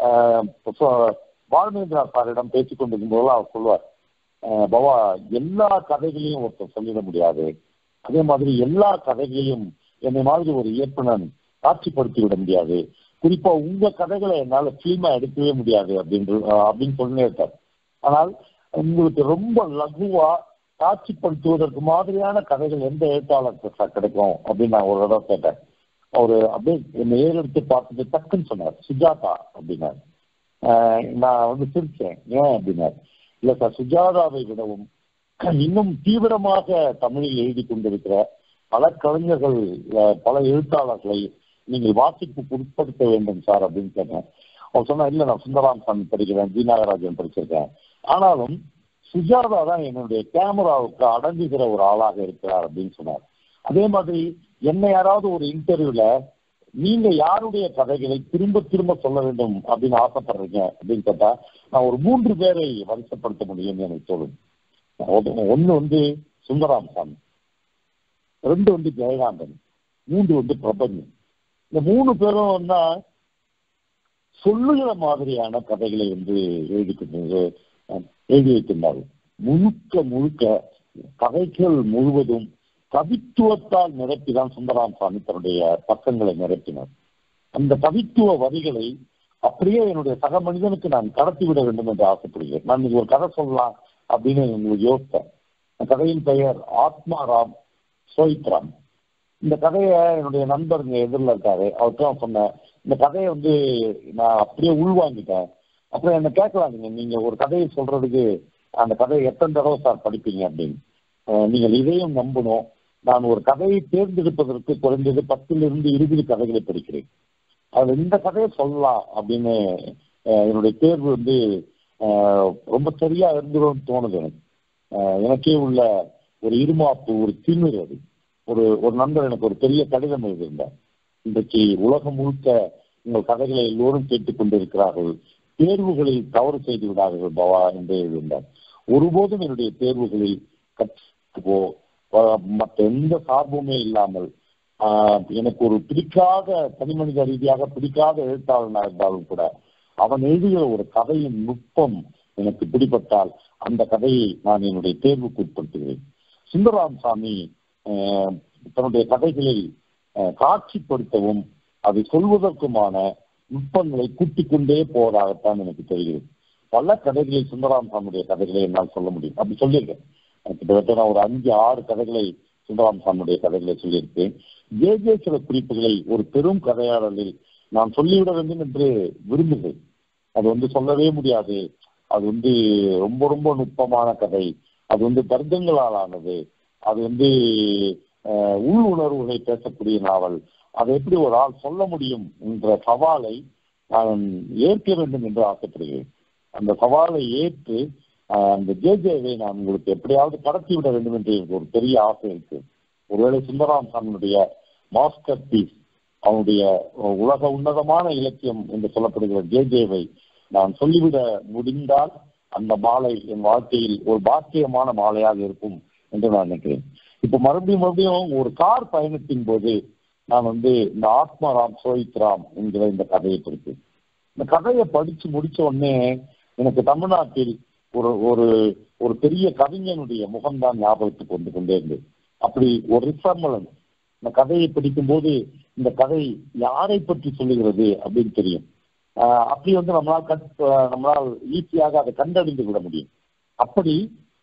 Speaker 3: பால்மேந்திரா சாரிடம் பேசிக் கொண்டிருக்கும் போதெல்லாம் அவர் சொல்வார் பவா எல்லா கதைகளையும் ஒருத்தர் சொல்லிட முடியாது அதே மாதிரி எல்லா கதைகளையும் என்னை மாதிரி ஒரு இயக்குனர் காட்சிப்படுத்தி விட முடியாது குறிப்பா உங்க கதைகளை என்னால பிலிமா எடுக்கவே முடியாது அப்படின்னு அப்படின்னு சொல்லி இருக்கார் ஆனால் உங்களுக்கு ரொம்ப லகுவா காட்சிப்படுத்துவதற்கு மாதிரியான கதைகள் எந்த எழுத்தாளருக்கு கிடைக்கும் அப்படின்னு நான் ஒரு தடவை கேட்டேன் அவரு அப்படியே என்னை ஏறெடுத்து பார்த்துட்டு டக்குன்னு சொன்னார் சுஜாதா அப்படின்னாரு நான் வந்து சிரிச்சேன் ஏன் அப்படின்னாரு இல்ல சார் சுஜாதாவை விடவும் இன்னும் தீவிரமாக தமிழில் எழுதி கொண்டிருக்கிற பல கவிஞர்கள் பல எழுத்தாளர்களை நீங்கள் வாசிப்புக்கு உட்படுத்த வேண்டும் சார் அப்படின்னு கேட்டேன் அவர் சொன்னா இல்ல நான் சுந்தராம் சாமி படிக்கிறேன் ஜி நாகராஜன் படிச்சிருக்கேன் ஆனாலும் சுஜாதா தான் என்னுடைய கேமராவுக்கு அடங்குகிற ஒரு ஆளாக இருக்கிறார் அப்படின்னு சொன்னார் அதே மாதிரி என்ன யாராவது ஒரு இன்டர்வியூல நீங்க யாருடைய கதைகளை திரும்ப திரும்ப சொல்ல வேண்டும் அப்படின்னு ஆசைப்படுறீங்க அப்படின்னு கேட்டா நான் ஒரு மூன்று பேரை வரிசைப்படுத்த முடியும்னு எனக்கு தோணும் ஒன்னு வந்து சுந்தராம் சாமி ரெண்டு வந்து ஜெயகாந்தன் மூன்று வந்து பிரபஞ்சன் இந்த மூணு பேரும் என்ன சொல்லுகிற மாதிரியான கதைகளை வந்து எழுதி எழுதி வைக்கின்றார்கள் முழுக்க முழுக்க கதைகள் முழுவதும் கவித்துவத்தால் நிரப்பிதான் சுந்தராம் சாமி தன்னுடைய பக்கங்களை நிரப்பினார் அந்த கவித்துவ வரிகளை அப்படியே என்னுடைய சக மனிதனுக்கு நான் கடத்தி விட வேண்டும் என்று ஆசைப்படுகிறேன் நான் இது ஒரு கதை சொல்லலாம் அப்படின்னு உங்களுக்கு யோசித்தேன் கதையின் பெயர் ஆத்மாராம் சோயித்ராம் இந்த கதையை என்னுடைய நண்பர் இங்க எதிரில் இருக்காரு அவர்கிட்ட சொன்னேன் இந்த கதையை வந்து நான் அப்படியே உள்வாங்கிட்டேன் அப்புறம் என்ன கேட்கலாம் நீங்க நீங்க ஒரு கதையை சொல்றதுக்கு அந்த கதையை எத்தனை தடவை சார் படிப்பீங்க அப்படின்னு நீங்கள் இதையும் நம்பணும் நான் ஒரு கதையை தேர்ந்தெடுப்பதற்கு குறைந்தது பத்திலிருந்து இருபது கதைகளை படிக்கிறேன் அது இந்த கதையை சொல்லலாம் அப்படின்னு என்னுடைய தேர்வு வந்து ரொம்ப சரியா இருந்துடும் தோணுது எனக்கு எனக்கே உள்ள ஒரு இருமாப்பு ஒரு திமிர் அது ஒரு ஒரு நண்பர் எனக்கு ஒரு பெரிய கடிதம் எழுதியிருந்தார் இன்றைக்கு உலகம் முழுக்க உங்கள் கதைகளை எல்லோரும் கேட்டுக் கொண்டிருக்கிறார்கள் தேர்வுகளில் தவறு செய்து விடாதீர்கள் பவா என்று எழுதியிருந்தார் ஒருபோதும் என்னுடைய தேர்வுகளில் கற்றுக்கோ மற்ற எந்த சார்புமே இல்லாமல் எனக்கு ஒரு பிடிக்காத தனிமனித ரீதியாக பிடிக்காத எழுத்தாளனாக இருந்தாலும் கூட அவன் எழுதுகிற ஒரு கதையின் நுட்பம் எனக்கு பிடிபட்டால் அந்த கதையை நான் என்னுடைய தேர்வுக்கு உட்படுத்துகிறேன் சுந்தரராம் சாமி தன்னுடைய கதைகளை காட்சிப்படுத்தவும் அதை சொல்வதற்குமான நுட்பங்களை கூட்டிக் கொண்டே போவதாகத்தான் எனக்கு தெரிகிறது பல கதைகளில் சுந்தராம் சாமியுடைய கதைகளை என்னால் சொல்ல முடியும் அப்படி சொல்லியிருக்கேன் கிட்டத்தட்ட நான் ஒரு அஞ்சு ஆறு கதைகளை சுந்தராம் சாமியுடைய கதைகளை சொல்லியிருக்கேன் ஜே ஜே சில குறிப்புகளை ஒரு பெரும் கதையாளரில் நான் சொல்லிவிட வேண்டும் என்று விரும்புகிறேன் அது வந்து சொல்லவே முடியாது அது வந்து ரொம்ப ரொம்ப நுட்பமான கதை அது வந்து தர்க்கங்களால் ஆனது அது வந்து உள் உணர்வுகளை பேசக்கூடிய நாவல் அதை எப்படி ஒரு ஆள் சொல்ல முடியும் என்ற சவாலை நான் ஏற்க வேண்டும் என்று ஆசைப்படுகிறேன் அந்த சவாலை ஏற்று ஆஹ், அந்த ஜேஜேவை நான் உங்களுக்கு எப்படியாவது கடத்தி விட வேண்டும் என்று எனக்கு ஒரு பெரிய ஆசை இருக்கு ஒருவேளை சுந்தராம் சாமியுடைய மாஸ்டர் பீஸ் அவனுடைய உலக உன்னதமான இலக்கியம் என்று சொல்லப்படுகிற ஜேஜேவை நான் சொல்லிவிட முடிந்தால் அந்த மாலை என் வாழ்க்கையில் ஒரு பாக்கியமான மாலையாக இருக்கும் என்று நான் நினைக்கிறேன் இப்ப மறுபடியும் மறுபடியும் ஒரு கார் பயணத்தின் போது நான் வந்து இந்த ஆத்மாராம் சோயித் ராம் என்கிற இந்த கதையை படித்தேன் இந்த கதையை படிச்சு முடிச்ச உடனே எனக்கு தமிழ்நாட்டில் ஒரு ஒரு ஒரு பெரிய கவிஞனுடைய முகம்தான் ஞாபகத்துக்கு வந்து கொண்டே இருந்தது அப்படி ஒரு ரிசர்மலன் இந்த கதையை படிக்கும்போது இந்த கதை யாரை பற்றி சொல்லுகிறது அப்படின்னு தெரியும் ஆஹ் அப்படி வந்து நம்மளால் கண் நம்மளால் ஈஸியாக அதை கண்டறிந்து விட முடியும் அப்படி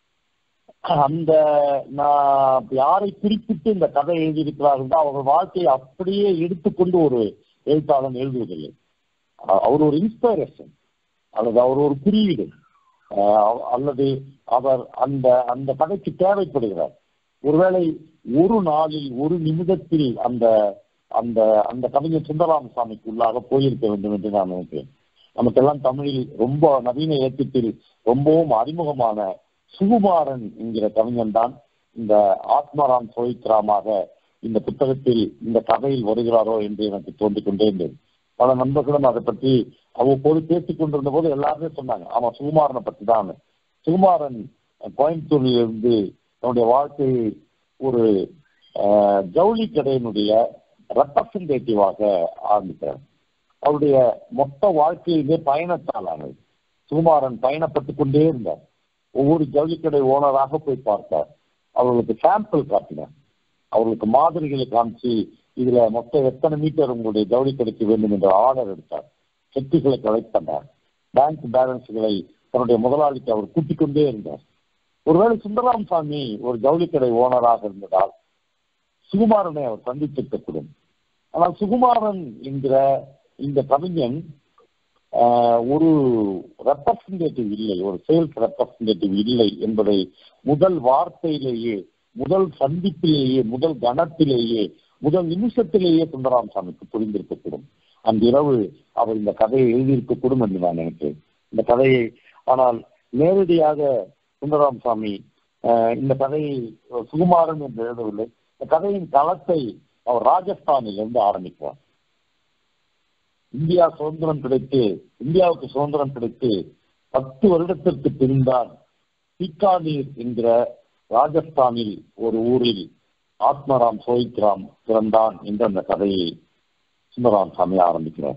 Speaker 3: அந்த நான் யாரை குறிப்பிட்டு இந்த கதை எழுதியிருக்கிறார்கள் அவர்கள் வாழ்க்கையை அப்படியே எடுத்துக்கொண்டு ஒரு எழுத்தாளன் எழுதுவதில்லை அஹ் அவர் ஒரு இன்ஸ்பைரேஷன் அல்லது அவர் ஒரு குறியீடு அஹ் அல்லது அவர் அந்த அந்த கதைக்கு தேவைப்படுகிறார் ஒருவேளை ஒரு நாளில் ஒரு நிமிடத்தில் அந்த அந்த அந்த கவிஞர் சுந்தராமசாமிக்கு உள்ளாக போயிருக்க வேண்டும் என்று நான் நினைக்கிறேன் நமக்கெல்லாம் தமிழில் ரொம்ப நவீன இலக்கியத்தில் ரொம்பவும் அறிமுகமான சுகுமாரன் என்கிற கவிஞன் தான் இந்த ஆத்மாராம் சோயித்ராமாக இந்த புத்தகத்தில் இந்த கதையில் வருகிறாரோ என்று எனக்கு தோன்றிக் கொண்டே இருந்தது பல நண்பர்களும் அதை பற்றி அவ்வப்போது பேசிக் கொண்டிருந்த போது எல்லாருமே சொன்னாங்க ஆமா சுகுமாரனை பற்றி தான் சுகுமாரன் கோயம்புத்தூரில் இருந்து தன்னுடைய வாழ்க்கையை ஒரு ஆஹ், ஜவுளி கடையினுடைய ரெப்ரசன்டேட்டிவாக ஆரம்பித்தார் அவருடைய மொத்த வாழ்க்கையிலே பயணத்தால் ஆனது சுகுமாரன் பயணப்பட்டு கொண்டே இருந்தார் ஒவ்வொரு ஜவுளிக்கடை ஓனராக போய் பார்த்தார் அவர்களுக்கு சாம்பிள் காட்டினார் அவர்களுக்கு மாதிரிகளை காமிச்சு இதுல மொத்தம் எத்தனை மீட்டர் உங்களுடைய ஜவுளி கடைக்கு வேண்டும் என்ற ஆர்டர் எடுத்தார் செக்குகளை கலெக்ட் பண்ணார் பேங்க் பேலன்ஸ்களை தன்னுடைய முதலாளிக்கு அவர் கூட்டிக் கொண்டே இருந்தார் ஒருவேளை சுந்தராம் சாமி ஒரு ஜவுளிக்கடை ஓனராக இருந்ததால் சுகுமாரனை அவர் சந்தித்திருக்கக்கூடும் ஆனால் சுகுமாரன் என்கிற இந்த கவிஞன் ஆஹ், ஒரு ரெப்ரசன்டேட்டிவ் இல்லை ஒரு சேல்ஸ் ரெப்ரசன்டேட்டிவ் இல்லை என்பதை முதல் வார்த்தையிலேயே முதல் சந்திப்பிலேயே முதல் கணத்திலேயே முதல் நிமிஷத்திலேயே சுந்தராம் சாமிக்கு புரிந்திருக்கக்கூடும் அன்றிரவு அவர் இந்த கதையை எழுதியிருக்கக்கூடும் என்று நான் நினைக்கிறேன் இந்த கதையை ஆனால் நேரடியாக சுந்தராம் சாமி ஆஹ், இந்த கதையை சுகுமாரன் என்று எழுதவில்லை இந்த கதையின் தளத்தை அவர் ராஜஸ்தானில் இருந்து ஆரம்பிக்கிறார் இந்தியா சுதந்திரம் கிடைத்து இந்தியாவுக்கு சுதந்திரம் கிடைத்து பத்து வருடத்திற்கு பின்தான் பீக்கானீர் என்கிற ராஜஸ்தானில் ஒரு ஊரில் ஆத்மராம் சோயித்ராம் பிறந்தான் என்ற அந்த கதையை சுந்தராம் சாமி ஆரம்பிக்கிறார்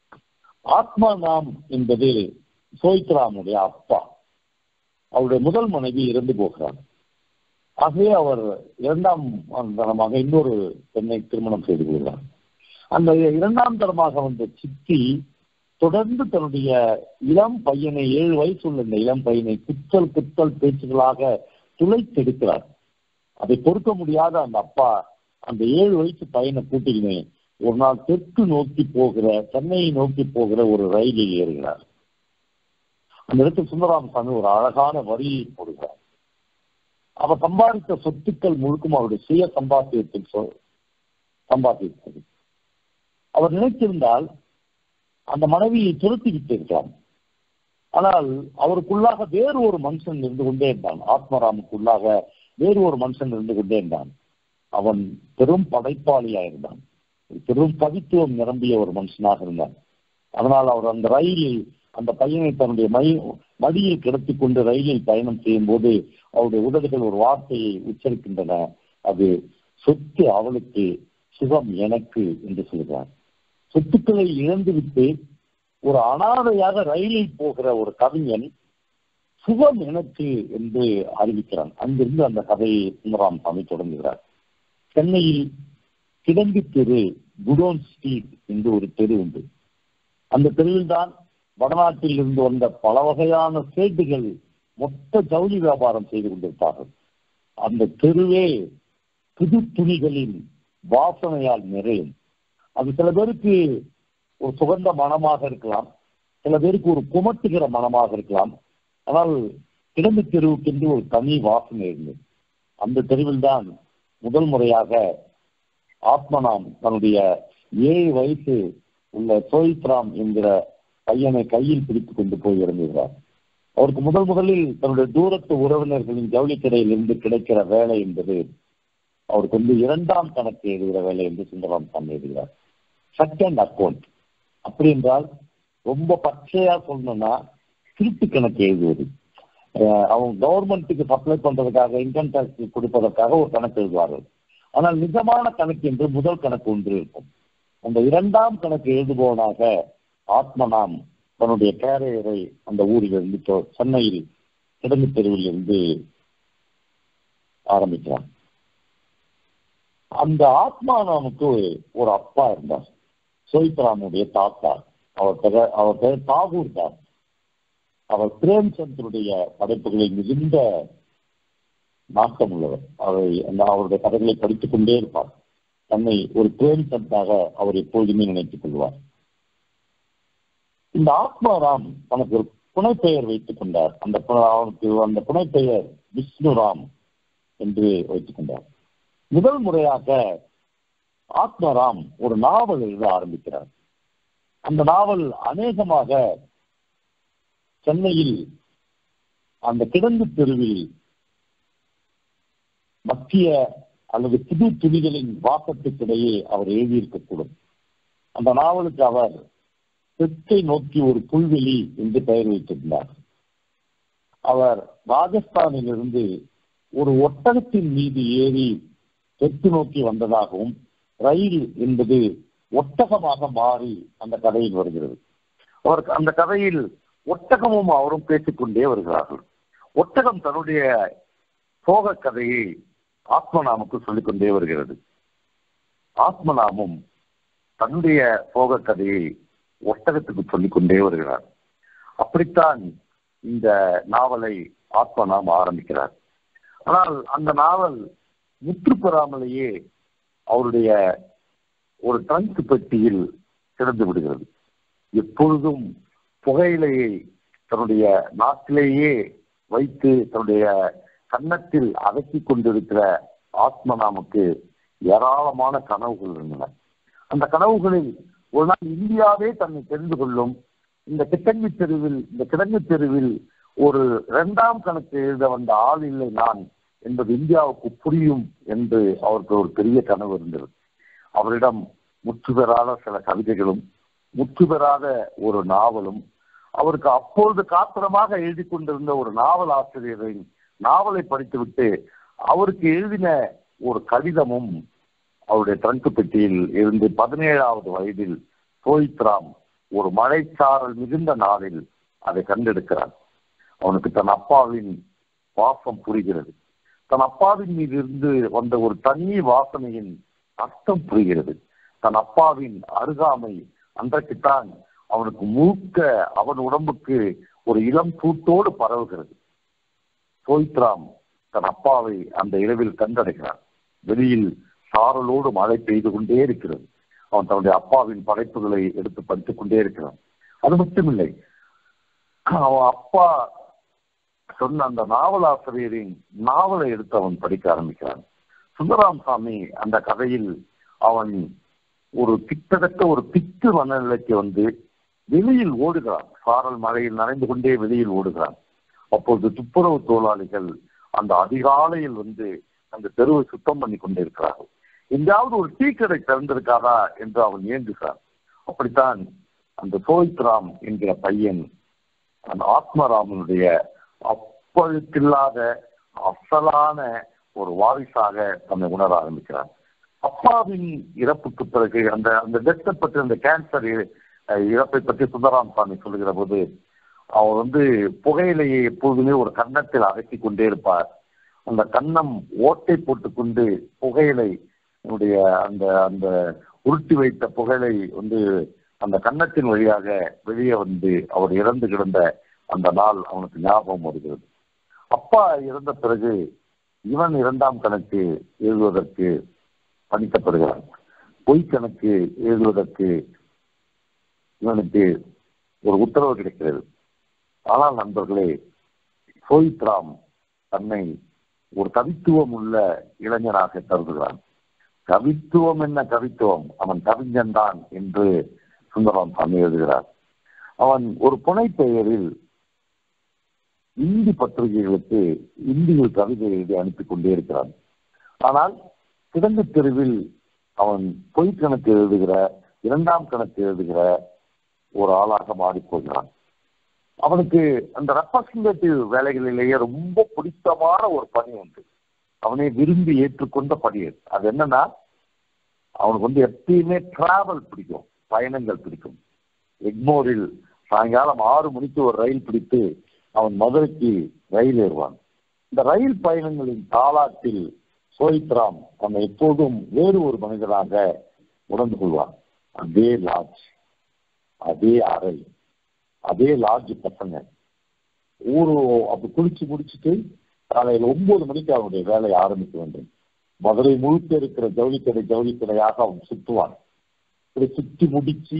Speaker 3: ஆத்மராம் என்பது சோயித்ராமுடைய அப்பா அவருடைய முதல் மனைவி இறந்து போகிறார் ஆகவே அவர் இரண்டாம் தரமாக இன்னொரு பெண்ணை திருமணம் செய்து கொள்கிறார் அந்த இரண்டாம் தரமாக வந்த சித்தி தொடர்ந்து தன்னுடைய இளம் பையனை ஏழு வயசு உள்ள இந்த இளம் பையனை குத்தல் குத்தல் பேச்சுகளாக துளைத்தெடுக்கிறார் அதை பொறுக்க முடியாத அந்த அப்பா அந்த ஏழு வயசு பையனை கூட்டிக்கினே ஒரு நாள் தெற்கு நோக்கி போகிற சென்னையை நோக்கி போகிற ஒரு ரயிலில் ஏறுகிறார் அந்த இடத்தில் சுந்தராமசாமி ஒரு அழகான வரியை போடுகிறார் அவர் சம்பாதித்த சொத்துக்கள் முழுக்கும் அவருடைய சுய சம்பாத்தியத்தில் சொ- சம்பாதித்தது அவர் நினைத்திருந்தால் அந்த மனைவியை துரத்தி விட்டிருக்கலாம் ஆனால் அவருக்குள்ளாக வேறு ஒரு மனுஷன் இருந்து கொண்டே இருந்தான் ஆத்மராமுக்குள்ளாக வேறு ஒரு மனுஷன் இருந்து கொண்டே இருந்தான் அவன் பெரும் படைப்பாளியா இருந்தான் பெரும் கவித்துவம் நிரம்பிய ஒரு மனுஷனாக இருந்தான் அதனால் அவர் அந்த ரயிலில் அந்த பையனை தன்னுடைய மை மடியில் கிடத்திக் கொண்டு ரயிலில் பயணம் செய்யும் போது அவருடைய உதடுகள் ஒரு வார்த்தையை உச்சரிக்கின்றன அது சொத்து அவளுக்கு சுகம் எனக்கு என்று சொல்கிறார் சொத்துக்களை இழந்துவிட்டு ஒரு அனாதையாக ரயிலில் போகிற ஒரு கவிஞன் சுகம் எனக்கு என்று அறிவிக்கிறான் அங்கிருந்து அந்த கதையை சுந்தராம் சாமி தொடங்குகிறார் சென்னையில் கிடங்கு தெரு குடோன் ஸ்ட்ரீட் என்று ஒரு தெரு உண்டு அந்த தெருவில்தான் வடநாட்டில் இருந்து வந்த பல வகையான சேட்டுகள் மொத்த ஜவுளி வியாபாரம் செய்து கொண்டிருப்பார்கள் அந்த தெருவே புது துணிகளின் வாசனையால் நிறையும் அது சில பேருக்கு ஒரு சுகந்த மனமாக இருக்கலாம் சில பேருக்கு ஒரு குமட்டுகிற மனமாக இருக்கலாம் ஆனால் கிடந்து தெருவுக்கென்று ஒரு தனி வாசனை இருந்தது அந்த தெருவில் தான் முதல் முறையாக ஆத்மனாம் தன்னுடைய ஏழு வயசு உள்ள சோயித்ராம் என்கிற பையனை கையில் பிடித்து கொண்டு போய் இறங்குகிறார் அவருக்கு முதல் முதலில் தன்னுடைய தூரத்து உறவினர்களின் ஜவுளிக்கடையில் இருந்து கிடைக்கிற வேலை என்பது அவருக்கு வந்து இரண்டாம் கணக்கு எழுதுகிற வேலை என்று சுந்தரம் சாமி எழுதுகிறார் செகண்ட் அக்கௌண்ட் அப்படி என்றால் ரொம்ப பச்சையா சொல்லணும்னா திருட்டு கணக்கு எழுதுவது அஹ் அவங்க கவர்மெண்ட்டுக்கு சப்ளை பண்றதுக்காக இன்கம் டேக்ஸ் கொடுப்பதற்காக ஒரு கணக்கு எழுதுவார்கள் ஆனால் நிஜமான கணக்கு என்று முதல் கணக்கு ஒன்று இருக்கும் அந்த இரண்டாம் கணக்கு எழுதுபவனாக ஆத்மனாம் தன்னுடைய கேரையரை அந்த ஊரிலிருந்து தொ- சென்னையில் கிடங்கு தெருவில் இருந்து ஆரம்பிக்கிறான் அந்த ஆத்மானாமுக்கு ஒரு அப்பா இருந்தார் சோய்த்ராமுடைய தாத்தா அவர் பெயர் அவர் பெயர் தாகூர் தாஸ் அவர் பிரேம்சந்தருடைய படைப்புகளில் மிகுந்த நாட்டம் உள்ளவர் அவரை அந்த அவருடைய கதைகளை படித்துக் கொண்டே இருப்பார் தன்னை ஒரு பிரேம்சந்தாக அவர் எப்பொழுதுமே நினைத்துக் கொள்வார் இந்த ஆத்மாராம் தனக்கு ஒரு புனைப்பெயர் வைத்துக் கொண்டார் அந்த பு- அவருக்கு அந்த புனைப்பெயர் விஷ்ணுராம் என்று வைத்துக் கொண்டார் முதல் முறையாக ஆத்மாராம் ஒரு நாவல் எழுத ஆரம்பிக்கிறார் அந்த நாவல் அநேகமாக சென்னையில் அந்த கிடங்கு தெருவில் மத்திய அல்லது புது துணிகளின் வாசத்துக்கிடையே அவர் எழுதியிருக்கக்கூடும் அந்த நாவலுக்கு அவர் தெற்கை நோக்கி ஒரு புல்வெளி என்று பெயர் வைத்திருந்தார் அவர் ராஜஸ்தானிலிருந்து ஒரு ஒட்டகத்தின் மீது ஏறி தெற்கு நோக்கி வந்ததாகவும் ரயில் என்பது ஒட்டகமாக மாறி அந்த கதையில் வருகிறது அவர் அந்த கதையில் ஒட்டகமும் அவரும் பேசிக்கொண்டே வருகிறார்கள் ஒட்டகம் தன்னுடைய சோக கதையை ஆத்மநாமுக்கு சொல்லிக்கொண்டே வருகிறது ஆத்மநாமும் தன்னுடைய சோக கதையை ஒட்டகத்துக்கு சொல்லிக்கொண்டே வருகிறார் அப்படித்தான் இந்த நாவலை ஆத்மநாம் ஆரம்பிக்கிறார் ஆனால் அந்த நாவல் முற்று பெறாமலேயே அவருடைய ஒரு ட்ரங்க் பெட்டியில் கிடந்து விடுகிறது எப்பொழுதும் புகையிலையை தன்னுடைய நாட்டிலேயே வைத்து தன்னுடைய கன்னத்தில் அடக்கிக் கொண்டிருக்கிற ஆத்மநாமுக்கு ஏராளமான கனவுகள் இருந்தன அந்த கனவுகளில் ஒரு நாள் இந்தியாவே தன்னை தெரிந்து கொள்ளும் இந்த கிட்டங்கி தெருவில் இந்த கிடங்கு தெருவில் ஒரு இரண்டாம் கணக்கு எழுத வந்த ஆள் இல்லை நான் என்பது இந்தியாவுக்கு புரியும் என்று அவருக்கு ஒரு பெரிய கனவு இருந்தது அவரிடம் முற்று பெறாத சில கவிதைகளும் முற்று பெறாத ஒரு நாவலும் அவருக்கு அப்பொழுது காத்திரமாக எழுதி கொண்டிருந்த ஒரு நாவல் ஆசிரியரின் நாவலை படித்துவிட்டு அவருக்கு எழுதின ஒரு கடிதமும் அவருடைய ட்ரங்க் பெட்டியில் இருந்து பதினேழாவது வயதில் சோயித்ராம் ஒரு மழைச்சாரல் மிகுந்த நாளில் அதை கண்டெடுக்கிறான் அவனுக்கு தன் அப்பாவின் வாசம் புரிகிறது தன் அப்பாவின் மீது இருந்து வந்த ஒரு தனி வாசனையின் அர்த்தம் புரிகிறது தன் அப்பாவின் அருகாமை அன்றைக்குத்தான் அவனுக்கு முழுக்க அவன் உடம்புக்கு ஒரு இளம் சூட்டோடு பரவுகிறது சோய்த்ராம் தன் அப்பாவை அந்த இரவில் கண்டடைகிறான் வெளியில் சாரலோடு மழை பெய்து கொண்டே இருக்கிறது அவன் தன்னுடைய அப்பாவின் படைப்புகளை எடுத்து படித்துக் கொண்டே இருக்கிறான் அது மட்டுமில்லை அவன் அப்பா சொன்ன அந்த நாவலாசிரியரின் நாவலை எடுத்து அவன் படிக்க ஆரம்பிக்கிறான் சுந்தராம் சாமி அந்த கதையில் அவன் ஒரு கிட்டத்தட்ட ஒரு பித்து மனநிலைக்கு வந்து வெளியில் ஓடுகிறான் சாரல் மழையில் நனைந்து கொண்டே வெளியில் ஓடுகிறான் அப்போது துப்புரவு தொழிலாளிகள் அந்த அதிகாலையில் வந்து அந்த தெருவை சுத்தம் பண்ணி கொண்டிருக்கிறார்கள் எங்காவது ஒரு டீ கடை திறந்திருக்காரா என்று அவன் ஏங்குகிறான் அப்படித்தான் அந்த சோயித்ராம் என்கிற பையன் அந்த ஆத்மராமனுடைய அப்பழுக்கில்லாத அசலான ஒரு வாரிசாக தன்னை உணர ஆரம்பிக்கிறான் அப்பாவின் இறப்புக்கு பிறகு அந்த அந்த டெத்தை பற்றி அந்த கேன்சர் இறப்பை பற்றி சுந்தராம் சாமி சொல்லுகிற போது அவர் வந்து புகையிலையை எப்பொழுதுமே ஒரு கன்னத்தில் அடக்கி கொண்டே இருப்பார் அந்த கன்னம் ஓட்டை போட்டுக்கொண்டு புகையிலை உடைய அந்த அந்த உருட்டி வைத்த புகழை வந்து அந்த கன்னத்தின் வழியாக வெளியே வந்து அவர் இறந்து கிடந்த அந்த நாள் அவனுக்கு ஞாபகம் வருகிறது அப்பா இறந்த பிறகு இவன் இரண்டாம் கணக்கு எழுதுவதற்கு பணிக்கப்படுகிறான் பொய் கணக்கு எழுதுவதற்கு இவனுக்கு ஒரு உத்தரவு கிடைக்கிறது ஆனால் நண்பர்களே சோயித்ராம் தன்னை ஒரு கவித்துவம் உள்ள இளைஞனாக கருதுகிறான் கவித்துவம் என்ன கவித்துவம் அவன் கவிஞன் தான் என்று சுந்தரம் சாமி எழுதுகிறார் அவன் ஒரு புனைப்பெயரில் இந்தி பத்திரிகைகளுக்கு இந்தியில் கவிதை எழுதி அனுப்பி கொண்டே இருக்கிறான் ஆனால் கிடங்கு தெருவில் அவன் பொய் கணக்கு எழுதுகிற இரண்டாம் கணக்கு எழுதுகிற ஒரு ஆளாக மாறிப் போகிறான் அவனுக்கு அந்த ரெப்ரசன்டேட்டிவ் வேலைகளிலேயே ரொம்ப பிடித்தமான ஒரு பணி உண்டு அவனை விரும்பி ஏற்றுக்கொண்ட பணி அது. அது என்னன்னா அவனுக்கு வந்து எப்பயுமே டிராவல் பிடிக்கும் பயணங்கள் பிடிக்கும் எக்மோரில் சாயங்காலம் ஆறு மணிக்கு ஒரு ரயில் பிடித்து அவன் மதுரைக்கு ரயில் ஏறுவான் இந்த ரயில் பயணங்களின் தாளாட்டில் சோயித்ராம் தன்னை எப்போதும் வேறு ஒரு மனிதனாக உணர்ந்து கொள்வான் அதே லாட்ஜ் அதே அறை அதே லாட்ஜ் பசங்க ஊரு அப்படி குளிச்சு முடிச்சுட்டு காலையில் ஒன்பது மணிக்கு அவனுடைய வேலையை ஆரம்பிக்க வேண்டும் மதுரை முழுக்க இருக்கிற ஜவுளிக்கடை ஜவுளிக்கடையாக அவன் சுற்றுவான் இப்படி சுற்றி முடிச்சு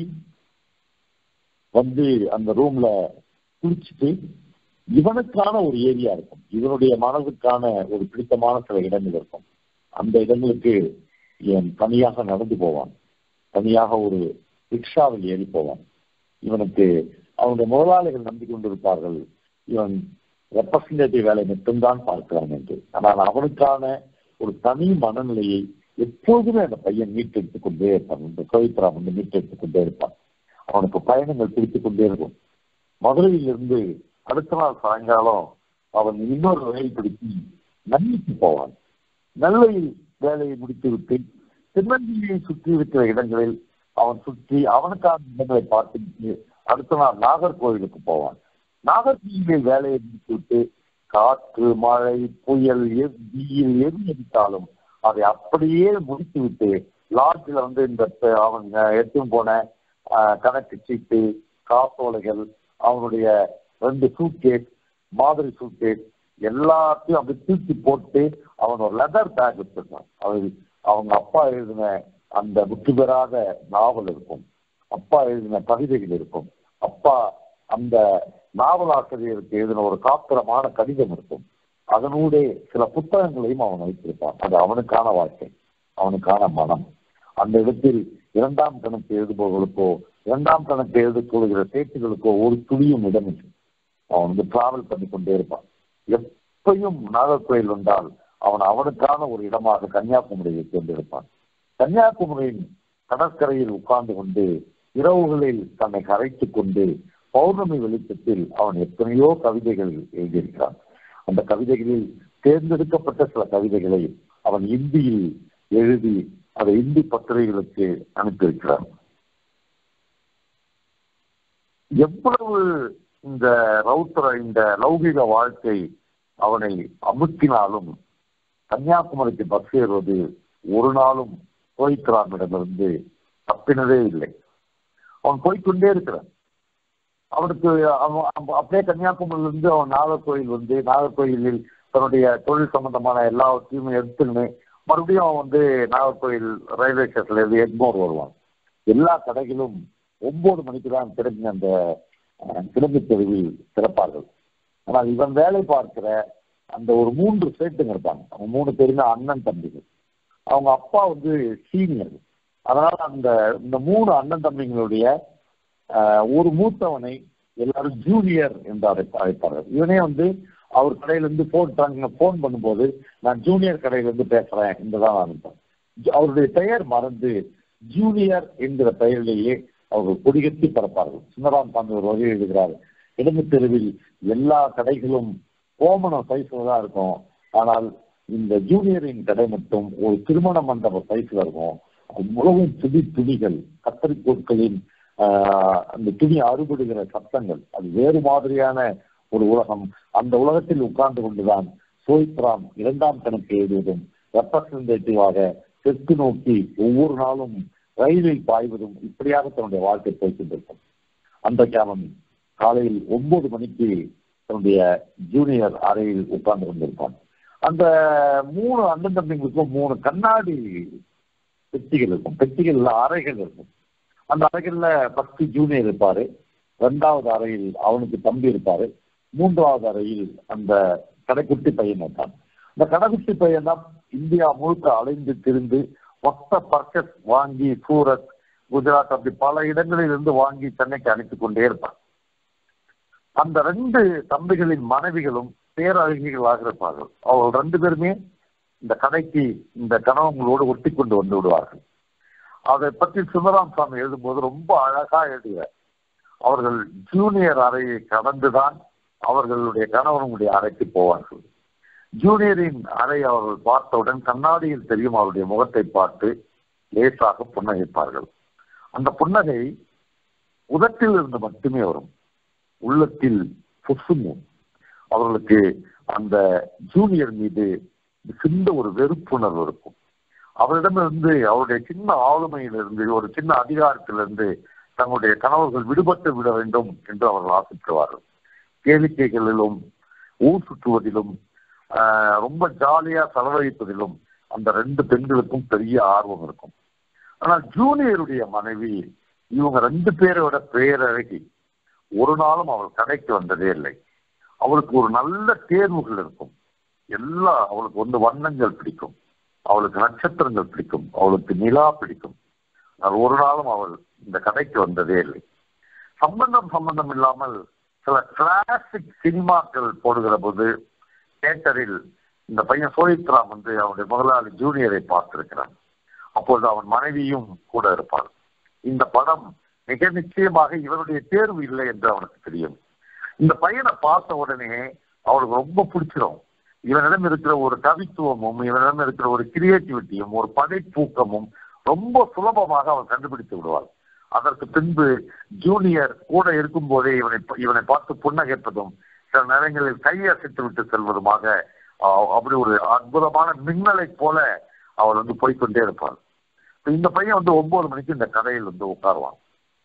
Speaker 3: வந்து அந்த ரூம்ல குளிச்சுட்டு இவனுக்கான ஒரு ஏரியா இருக்கும் இவனுடைய மனதுக்கான ஒரு பிடித்தமான சில இடங்கள் இருக்கும் அந்த இடங்களுக்கு இவன் தனியாக நடந்து போவான் தனியாக ஒரு ரிக்ஷாவில் ஏறி போவான் இவனுக்கு அவனுடைய முதலாளிகள் நம்பி கொண்டிருப்பார்கள் இவன் ரெப்ரசன்டேட்டிவ் வேலை மட்டும்தான் பார்க்கிறான் என்று ஆனால் அவனுக்கான ஒரு தனி மனநிலையை எப்போதுமே அந்த பையன் மீட்டெடுத்துக் கொண்டே இருப்பான் இந்த கவித்ரா வந்து மீட்டெடுத்துக் கொண்டே இருப்பான் அவனுக்கு பயணங்கள் பிடித்துக் கொண்டே இருக்கும் மதுரையிலிருந்து அடுத்த நாள் சாயங்காலம் அவன் இன்னொரு ரயில் பிடித்து நன்மைக்கு போவான் நெல்லையில் வேலையை முடித்துவிட்டு திருநெல்வேலியை சுற்றி இருக்கிற இடங்களில் அவன் சுற்றி அவனுக்கான இடங்களை பார்த்துட்டு அடுத்த நாள் நாகர்கோவிலுக்கு போவான் நாகர்கோவிலில் வேலையை முடித்துவிட்டு காற்று மழை புயல் எது வெயில் எது எதிர்த்தாலும் அதை அப்படியே முடித்துவிட்டு லாட்ஜில் வந்து இந்த ப- அவன் எடுத்துன்னு போன ஆஹ், கணக்கு சீட்டு காசோலைகள் அவனுடைய ரெண்டு சூட்கேஸ் மாதிரி சூட்கேஸ் எல்லாத்தையும் அப்படி தூக்கி போட்டு அவன் ஒரு லெதர் பேக் வச்சிருக்கான் அவன் அவங்க அப்பா எழுதின அந்த முற்று பெறாத நாவல் இருக்கும் அப்பா எழுதின கவிதைகள் இருக்கும் அப்பா அந்த நாவலாசிரியருக்கு எழுதின ஒரு காத்திரமான கடிதம் இருக்கும் அதனூடே சில புத்தகங்களையும் அவன் வைத்திருப்பான் அது அவனுக்கான வாழ்க்கை அவனுக்கான மனம் அந்த இடத்தில் இரண்டாம் கணக்கு எழுதுபவர்களுக்கோ இரண்டாம் கணக்கு எழுதிக் கொள்கிற சேட்டுகளுக்கோ ஒரு துளியும் இடமில்லை அவன் வந்து டிராவல் பண்ணி கொண்டே இருப்பான் எப்பையும் நாகர்கோயில் வந்தால் அவன் அவனுக்கான ஒரு இடமாக கன்னியாகுமரியை தேர்ந்தெடுப்பான் கன்னியாகுமரியின் கடற்கரையில் உட்கார்ந்து கொண்டு இரவுகளில் தன்னை கரைத்துக் கொண்டு பௌர்ணமி வெளிச்சத்தில் அவன் எத்தனையோ கவிதைகள் எழுதியிருக்கிறான் அந்த கவிதைகளில் தேர்ந்தெடுக்கப்பட்ட சில கவிதைகளை அவன் இந்தியில் எழுதி அதை இந்தி பத்திரிகைகளுக்கு அனுப்பியிருக்கிறான் எவ்வளவு இந்த ரவுத்தர இந்த லௌகிக வாழ்க்கை அவனை அமுக்கினாலும் கன்னியாகுமரிக்கு பஸ் ஏறுவது ஒரு நாளும் போய்க்கிறானிடமிருந்து தப்பினதே இல்லை அவன் போய்க்கொண்டே இருக்கிறான் அவனுக்கு அவன் அவன் அப்படியே கன்னியாகுமரியிலிருந்து அவன் நாகர்கோயில் வந்து நாகர்கோயிலில் தன்னுடைய தொழில் சம்பந்தமான எல்லாவற்றையும் எடுத்துன்னு மறுபடியும் அவன் வந்து நாகர்கோயில் ரயில்வே ஸ்டேஷன்ல இருந்து எக்மோர் வருவான் எல்லா கடைகளும் ஒன்பது மணிக்கு தான் திறந்து அந்த அஹ், கிழங்கு தெருவில் திறப்பார்கள் ஆனால் இவன் வேலை பார்க்கிற அந்த ஒரு மூன்று சேட்டுங்க இருப்பாங்க அவங்க மூணு பேருமே அண்ணன் தம்பிகள் அவங்க அப்பா வந்து சீனியர் அதனால அந்த இந்த மூணு அண்ணன் தம்பிங்களுடைய ஆஹ், ஒரு மூத்தவனை எல்லாரும் ஜூனியர் என்று அழைப்ப அழைப்பார்கள் இவனே வந்து அவர் கடையில இருந்து போன் போன் பண்ணும்போது நான் ஜூனியர் கடையில இருந்து பேசுறேன் என்றுதான் ஆரம்பிப்பேன் ஜ- அவருடைய பெயர் மறந்து ஜூனியர் என்கிற பெயரிலேயே அவர்கள் கொடிகட்டி பறப்பார்கள் சுந்தராம் சாமி ஒரு வகை எழுதுகிறார் இடங்கு தெருவில் எல்லா கடைகளும் கோமணம் சைஸ்ல தான் இருக்கும் ஆனால் இந்த ஜூனியரின் கடை மட்டும் ஒரு திருமண மண்டப சைஸ்ல இருக்கும் அவ்வளவும் துணி துணிகள் கத்தரி பொருட்களின் ஆஹ், அந்த துணி அறுபடுகிற சத்தங்கள் அது வேறு மாதிரியான ஒரு உலகம் அந்த உலகத்தில் உட்கார்ந்து கொண்டுதான் சோய்த்ராம் இரண்டாம் கணக்கு எழுதுவதும் ரெப்ரசன்டேட்டிவாக தெற்கு நோக்கி ஒவ்வொரு நாளும் ரயிலில் பாய்வதும் இப்படியாக தன்னுடைய வாழ்க்கை போய்கொண்டிருக்கும் அன்றைக்கு அவன் காலையில் ஒன்பது மணிக்கு தன்னுடைய ஜூனியர் அறையில் உட்கார்ந்து கொண்டிருப்பான் அந்த மூணு அண்ணன் தம்பிங்களுக்கும் மூணு கண்ணாடி பெட்டிகள் இருக்கும் பெட்டிகள்ல அறைகள் இருக்கும் அந்த அறைகள்ல ஃபர்ஸ்ட் ஜூனியர் இருப்பாரு ரெண்டாவது அறையில் அவனுக்கு தம்பி இருப்பாரு மூன்றாவது அறையில் அந்த கடைக்குட்டி பையன் இருப்பான் இந்த கடைக்குட்டி பையன் தான் இந்தியா முழுக்க அலைந்து திரிந்து மொத்த பர்ச்சஸ் வாங்கி சூரத் குஜராத் அப்படி பல இடங்களில் இருந்து வாங்கி சென்னைக்கு அனுப்பி கொண்டே இருப்பார் அந்த ரெண்டு தம்பிகளின் மனைவிகளும் பேரழகிகளாக இருப்பார்கள் அவர்கள் ரெண்டு பேருமே இந்த கடைக்கு இந்த கணவங்களோடு ஒட்டி கொண்டு வந்து விடுவார்கள் அதை பற்றி சுந்தராம் சாமி எழுதும்போது ரொம்ப அழகா எழுதுகிறார் அவர்கள் ஜூனியர் அறையை கடந்துதான் அவர்களுடைய கணவனுடைய அறைக்கு போவார்கள் ஜூனியரின் அறை அவர்கள் பார்த்தவுடன் கண்ணாடியில் தெரியும் அவருடைய முகத்தை பார்த்து லேசாக புன்னகைப்பார்கள் அந்த புன்னகை உதட்டில் இருந்து மட்டுமே வரும் உள்ளத்தில் பொசுங்கும் அவர்களுக்கு அந்த ஜூனியர் மீது சிந்த ஒரு வெறுப்புணர்வு இருக்கும் அவரிடமிருந்து அவருடைய சின்ன ஆளுமையிலிருந்து ஒரு சின்ன அதிகாரத்திலிருந்து தங்களுடைய கணவர்கள் விடுபட்டு விட வேண்டும் என்று அவர்கள் ஆசைப்படுவார்கள் கேளிக்கைகளிலும் ஊர் சுற்றுவதிலும் ஆஹ், ரொம்ப ஜாலியா செலவழிப்பதிலும் அந்த ரெண்டு பெண்களுக்கும் பெரிய ஆர்வம் இருக்கும் ஆனால் ஜூனியருடைய மனைவி இவங்க ரெண்டு பேரோட பேரழகி ஒரு நாளும் அவள் கடைக்கு வந்ததே இல்லை அவளுக்கு ஒரு நல்ல தேர்வுகள் இருக்கும் எல்லா அவளுக்கு வந்து வண்ணங்கள் பிடிக்கும் அவளுக்கு நட்சத்திரங்கள் பிடிக்கும் அவளுக்கு நிலா பிடிக்கும் ஆனால் ஒரு நாளும் அவள் இந்த கடைக்கு வந்ததே இல்லை சம்பந்தம் சம்பந்தம் இல்லாமல் சில கிளாசிக் சினிமாக்கள் போடுகிற போது தியேட்டரில் இந்த பையன் சோழித்ராம் வந்து அவனுடைய முதலாளி ஜூனியரை பார்த்திருக்கிறான் அப்பொழுது அவன் மனைவியும் கூட இருப்பாள் இந்த படம் மிக நிச்சயமாக இவனுடைய தேர்வு இல்லை என்று அவனுக்கு தெரியும் இந்த பையனை பார்த்த உடனே அவளுக்கு ரொம்ப பிடிச்சிடும் இவனிடம் இருக்கிற ஒரு கவித்துவமும் இவனிடம் இருக்கிற ஒரு கிரியேட்டிவிட்டியும் ஒரு படைப்பூக்கமும் ரொம்ப சுலபமாக அவன் கண்டுபிடித்து விடுவாள் அதற்கு பின்பு ஜூனியர் கூட இருக்கும் போதே இவனை இவனை பார்த்து புன்னகைப்பதும் சில நேரங்களில் கையசைத்து விட்டு செல்வதுமாக அஹ், அப்படி ஒரு அற்புதமான மின்னலை போல அவள் வந்து போய்க்கொண்டே இருப்பாள் இப்ப இந்த பையன் வந்து ஒன்பது மணிக்கு இந்த கடையில் வந்து உட்காருவான்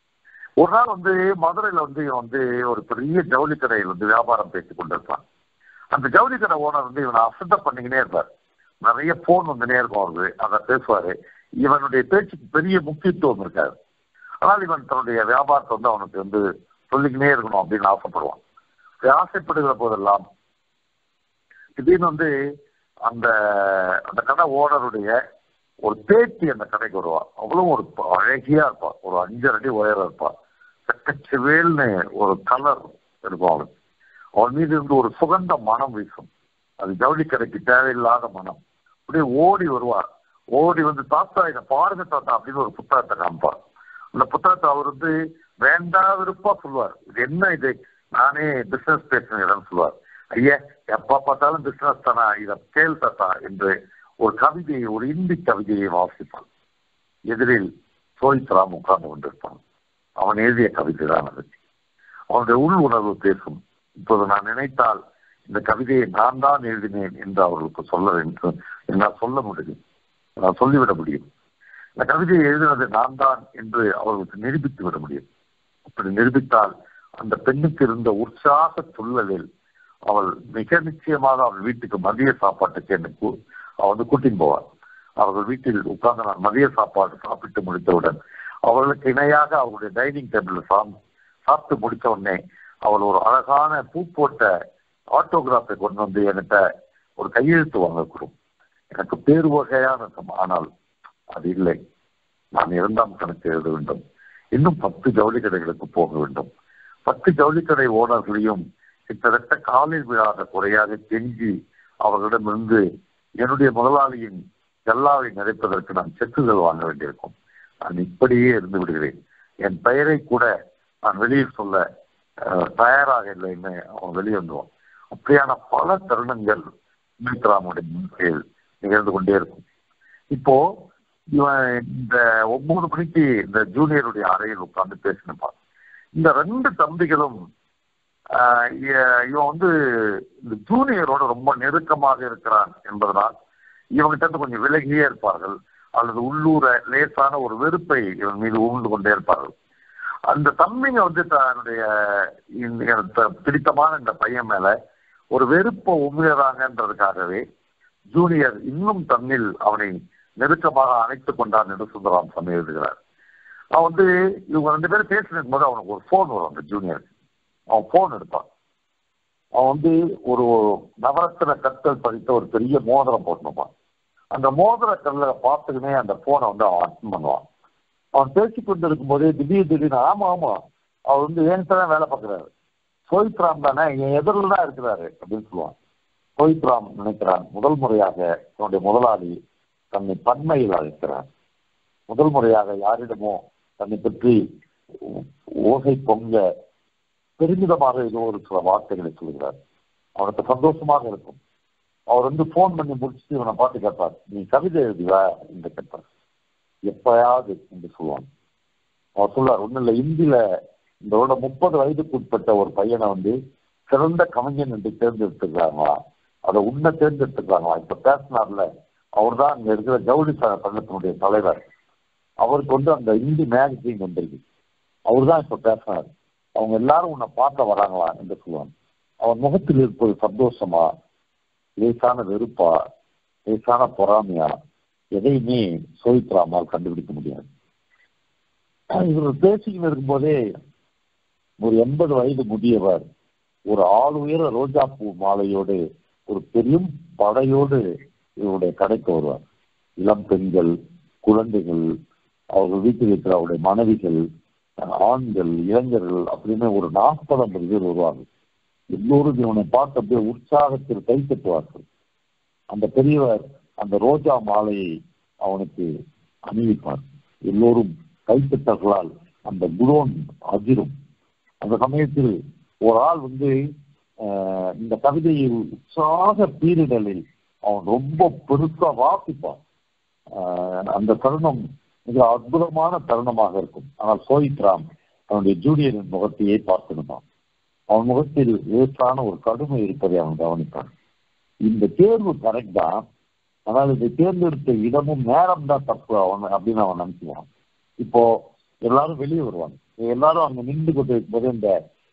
Speaker 3: ஒரு நாள் வந்து மதுரையில வந்து இவன் வந்து ஒரு பெரிய ஜவுளி கடையில் வந்து வியாபாரம் பேசிக் கொண்டிருப்பான் அந்த ஜவுளி கடை ஓனர் வந்து இவனை அசத்த பண்ணிக்கினே இருப்பார் நிறைய போன் வந்துனே இருக்கும் அவருக்கு அதை பேசுவாரு இவனுடைய பேச்சுக்கு பெரிய முக்கியத்துவம் இருக்காது ஆனால் இவன் தன்னுடைய வியாபாரத்தை வந்து அவனுக்கு வந்து சொல்லிக்கினே இருக்கணும் அப்படின்னு ஆசைப்படுவான் இப்படி ஆசைப்படுகிற போதெல்லாம் திடீர்னு வந்து அந்த அந்த கடை ஓனருடைய ஒரு பேத்தி அந்த கடைக்கு வருவா அவ்வளவு ஒரு ப- அழகியா இருப்பா ஒரு அஞ்சரை அடி உயரம் இருப்பா செக்கச்சிவேல்னு ஒரு கலர் இருக்கும் அவளுக்கு அவள் மீது இருந்து ஒரு சுகந்த மனம் வீசும் அது ஜவுளி கடைக்கு தேவையில்லாத மனம் அப்படியே ஓடி வருவார் ஓடி வந்து தாத்தா இதை பாருங்க தாத்தா அப்படின்னு ஒரு புத்தகத்தை காமிப்பார் அந்த புத்தகத்தை அவர் வந்து வேண்டா விருப்பா சொல்லுவார் இது என்ன இது நானே பிசினஸ் பேசுகிறேன் சொல்லுவார் ஐயா எப்ப பார்த்தாலும் பிசினஸ் தானா இதை கேள் தாத்தா என்று ஒரு கவிதையை ஒரு இந்தி கவிதையை வாசிப்பான் எதிரில் சோழித்ராம் உட்கார்ந்து கொண்டிருப்பான் அவன் எழுதிய கவிதை தான் அது அவனுடைய உள் உணர்வு பேசும் இப்போது நான் நினைத்தால் இந்த கவிதையை நான் தான் எழுதினேன் என்று அவர்களுக்கு சொல்ல வேண்டும் என்னால் சொல்ல முடியும் நான் சொல்லிவிட முடியும் இந்த கவிதையை எழுதினது நான் தான் என்று அவர்களுக்கு நிரூபித்து விட முடியும் அப்படி நிரூபித்தால் அந்த பெண்ணுக்கு இருந்த உற்சாக துள்ளலில் அவள் மிக நிச்சயமாக அவள் வீட்டுக்கு மதிய சாப்பாட்டுக்கு என்னை கூ- அவள் வந்து கூட்டின்னு போவாள் அவர்கள் வீட்டில் உட்கார்ந்து நான் மதிய சாப்பாடு சாப்பிட்டு முடித்தவுடன் அவர்களுக்கு இணையாக அவருடைய டைனிங் டேபிள் சாப்பிட்டு முடிச்ச உடனே அவள் ஒரு அழகான பூ போட்ட ஆட்டோகிராஃபை கொண்டு வந்து என்கிட்ட ஒரு கையெழுத்து வாங்கக்கூடும் எனக்கு பேர் வகையான இருக்கும் ஆனால் அது இல்லை நான் இரண்டாம் கணக்கு எழுத வேண்டும் இன்னும் பத்து ஜவுளி கடைகளுக்கு போக வேண்டும் பத்து ஜவுளி கடை ஓனர்களையும் கிட்டத்தட்ட காலில் விழாத குறையாக கெஞ்சி அவர்களிடமிருந்து என்னுடைய முதலாளியின் கல்லாவை நிறைப்பதற்கு நான் செக்குகள் வாங்க வேண்டியிருக்கும் நான் இப்படியே இருந்து விடுகிறேன் என் பெயரை கூட நான் வெளியில் சொல்ல அஹ், தயாராக இல்லைன்னு அவன் வெளியே வந்துவான் அப்படியான பல தருணங்கள் சுமித்ராமுடைய வாழ்க்கையில் நிகழ்ந்து கொண்டே இருக்கும் இப்போ இவன் இந்த ஒன்பது மணிக்கு இந்த ஜூனியருடைய அறையில் உட்கார்ந்து பேசினப்பான் இந்த ரெண்டு தம்பிகளும் ஆஹ் இ- இவன் வந்து இந்த ஜூனியரோட ரொம்ப நெருக்கமாக இருக்கிறான் என்பதனால் இவங்கிட்ட இருந்து கொஞ்சம் விலகியே இருப்பார்கள் அல்லது உள்ளூர லேசான ஒரு வெறுப்பை இவன் மீது ஊர்ந்து கொண்டே இருப்பார்கள் அந்த தம்பிங்க வந்து தன்னுடைய இந்த எனக்கு பிடித்தமான இந்த பையன் மேல ஒரு வெறுப்பை உமிழறாங்கன்றதுக்காகவே ஜூனியர் இன்னும் தன்னில் அவனை நெருக்கமாக அணைத்துக் கொண்டான் என்று சுந்தராம் சாமி எழுதுகிறார் அவன் வந்து இவங்க ரெண்டு பேரும் பேசினுக்கும் போது அவனுக்கு ஒரு ஃபோன் வரும் அந்த ஜூனியருக்கு அவன் ஃபோன் எடுப்பான் அவன் வந்து ஒரு நவரத்தின கற்கள் பதித்த ஒரு பெரிய மோதிரம் போட்டுப்பான் அந்த மோதிர கல்ல பார்த்துக்கினே அந்த போனை வந்து அவன் அட்டன் பண்ணுவான் அவன் பேசி கொண்டு இருக்கும்போதே திடீர் திடீர்னு ஆமா ஆமா அவர் வந்து என்கிட்ட தான் வேலை பார்க்குறாரு சோயித்ராம் தானே என் எதிரில் தான் இருக்கிறாரு அப்படின்னு சொல்லுவான் சோயித்ராம் நினைக்கிறான் முதல் முறையாக தன்னுடைய முதலாளி தன்னை பன்மையில் அழைக்கிறார் முதல் முறையாக யாரிடமோ தன்னை பற்றி ஓசை பொங்க பெருமிதமாக ஏதோ ஒரு சில வார்த்தைகளை சொல்கிறார் அவனுக்கு சந்தோஷமாக இருக்கும் அவர் வந்து ஃபோன் பண்ணி முடிச்சுட்டு இவனை பார்த்து கேட்பார் நீ கவிதை எழுதுவா என்று கேட்பார் எப்பயாவது என்று சொல்லுவான் அவர் சொல்றார் ஒன்றும் இல்லை இந்தியில இந்த வருட முப்பது வயதுக்கு உட்பட்ட ஒரு பையனை வந்து சிறந்த கவிஞன் என்று தேர்ந்தெடுத்துக்கிறாங்களா அதை உன்னை தேர்ந்தெடுத்துக்கிறாங்களா இப்ப பேசினார்ல அவர் தான் அங்க இருக்கிற ஜவுளி சங்கத்தினுடைய தலைவர் அவருக்கு வந்து அந்த இந்தி மேகசின் வந்திருக்கு அவர் தான் இப்ப பேசினார் அவங்க எல்லாரும் உன்னை பார்க்க வராங்களா என்று சொல்லுவாங்க அவன் முகத்தில் இருப்பது சந்தோஷமா லேசான வெறுப்பா லேசான பொறாமையா எதையுமே சோதித்ராமால் கண்டுபிடிக்க முடியாது இவர் பேசிக்கிட்டு இருக்கும்போதே ஒரு எண்பது வயது முதியவர் ஒரு ஆள் உயர ரோஜா பூ மாலையோடு ஒரு பெரும் படையோடு இவருடைய கடைக்கு வருவார் இளம் பெண்கள் குழந்தைகள் அவர்கள் வீட்டில் இருக்கிற அவருடைய மனைவிகள் ஆண்கள் இளைஞர்கள் அப்படின்னு ஒரு நாற்பது ஐம்பது பேர் வருவாங்க எல்லோரும் இவனை பார்த்து அப்படியே உற்சாகத்தில் கை தட்டுவார்கள் அந்த பெரியவர் அந்த ரோஜா மாலையை அவனுக்கு அணிவிப்பார் எல்லோரும் கைத்தட்டர்களால் அந்த குடோன் அதிரும் அந்த சமயத்தில் ஒரு ஆள் வந்து இந்த கவிதையை உற்சாக பீரிடலில் அவன் ரொம்ப பெருசா வாசிப்பான் அந்த தருணம் மிக அற்புதமான தருணமாக இருக்கும் ஆனால் சோயித்ராம் அவனுடைய ஜூனியரின் முகத்தையே பார்த்திருந்தான் அவன் முகத்தில் லேசான ஒரு கடுமை இருப்பதை அவன் கவனித்தான் இந்த தேர்வு கரெக்ட் தான் ஆனால் இதை தேர்ந்தெடுத்த இடமும் நேரம் தான் தப்பு அவன் அப்படின்னு அவன் நினைச்சுவான் இப்போ எல்லாரும் வெளியே வருவாங்க எல்லாரும் அங்க நின்று கொண்டு இருக்கும்போது இந்த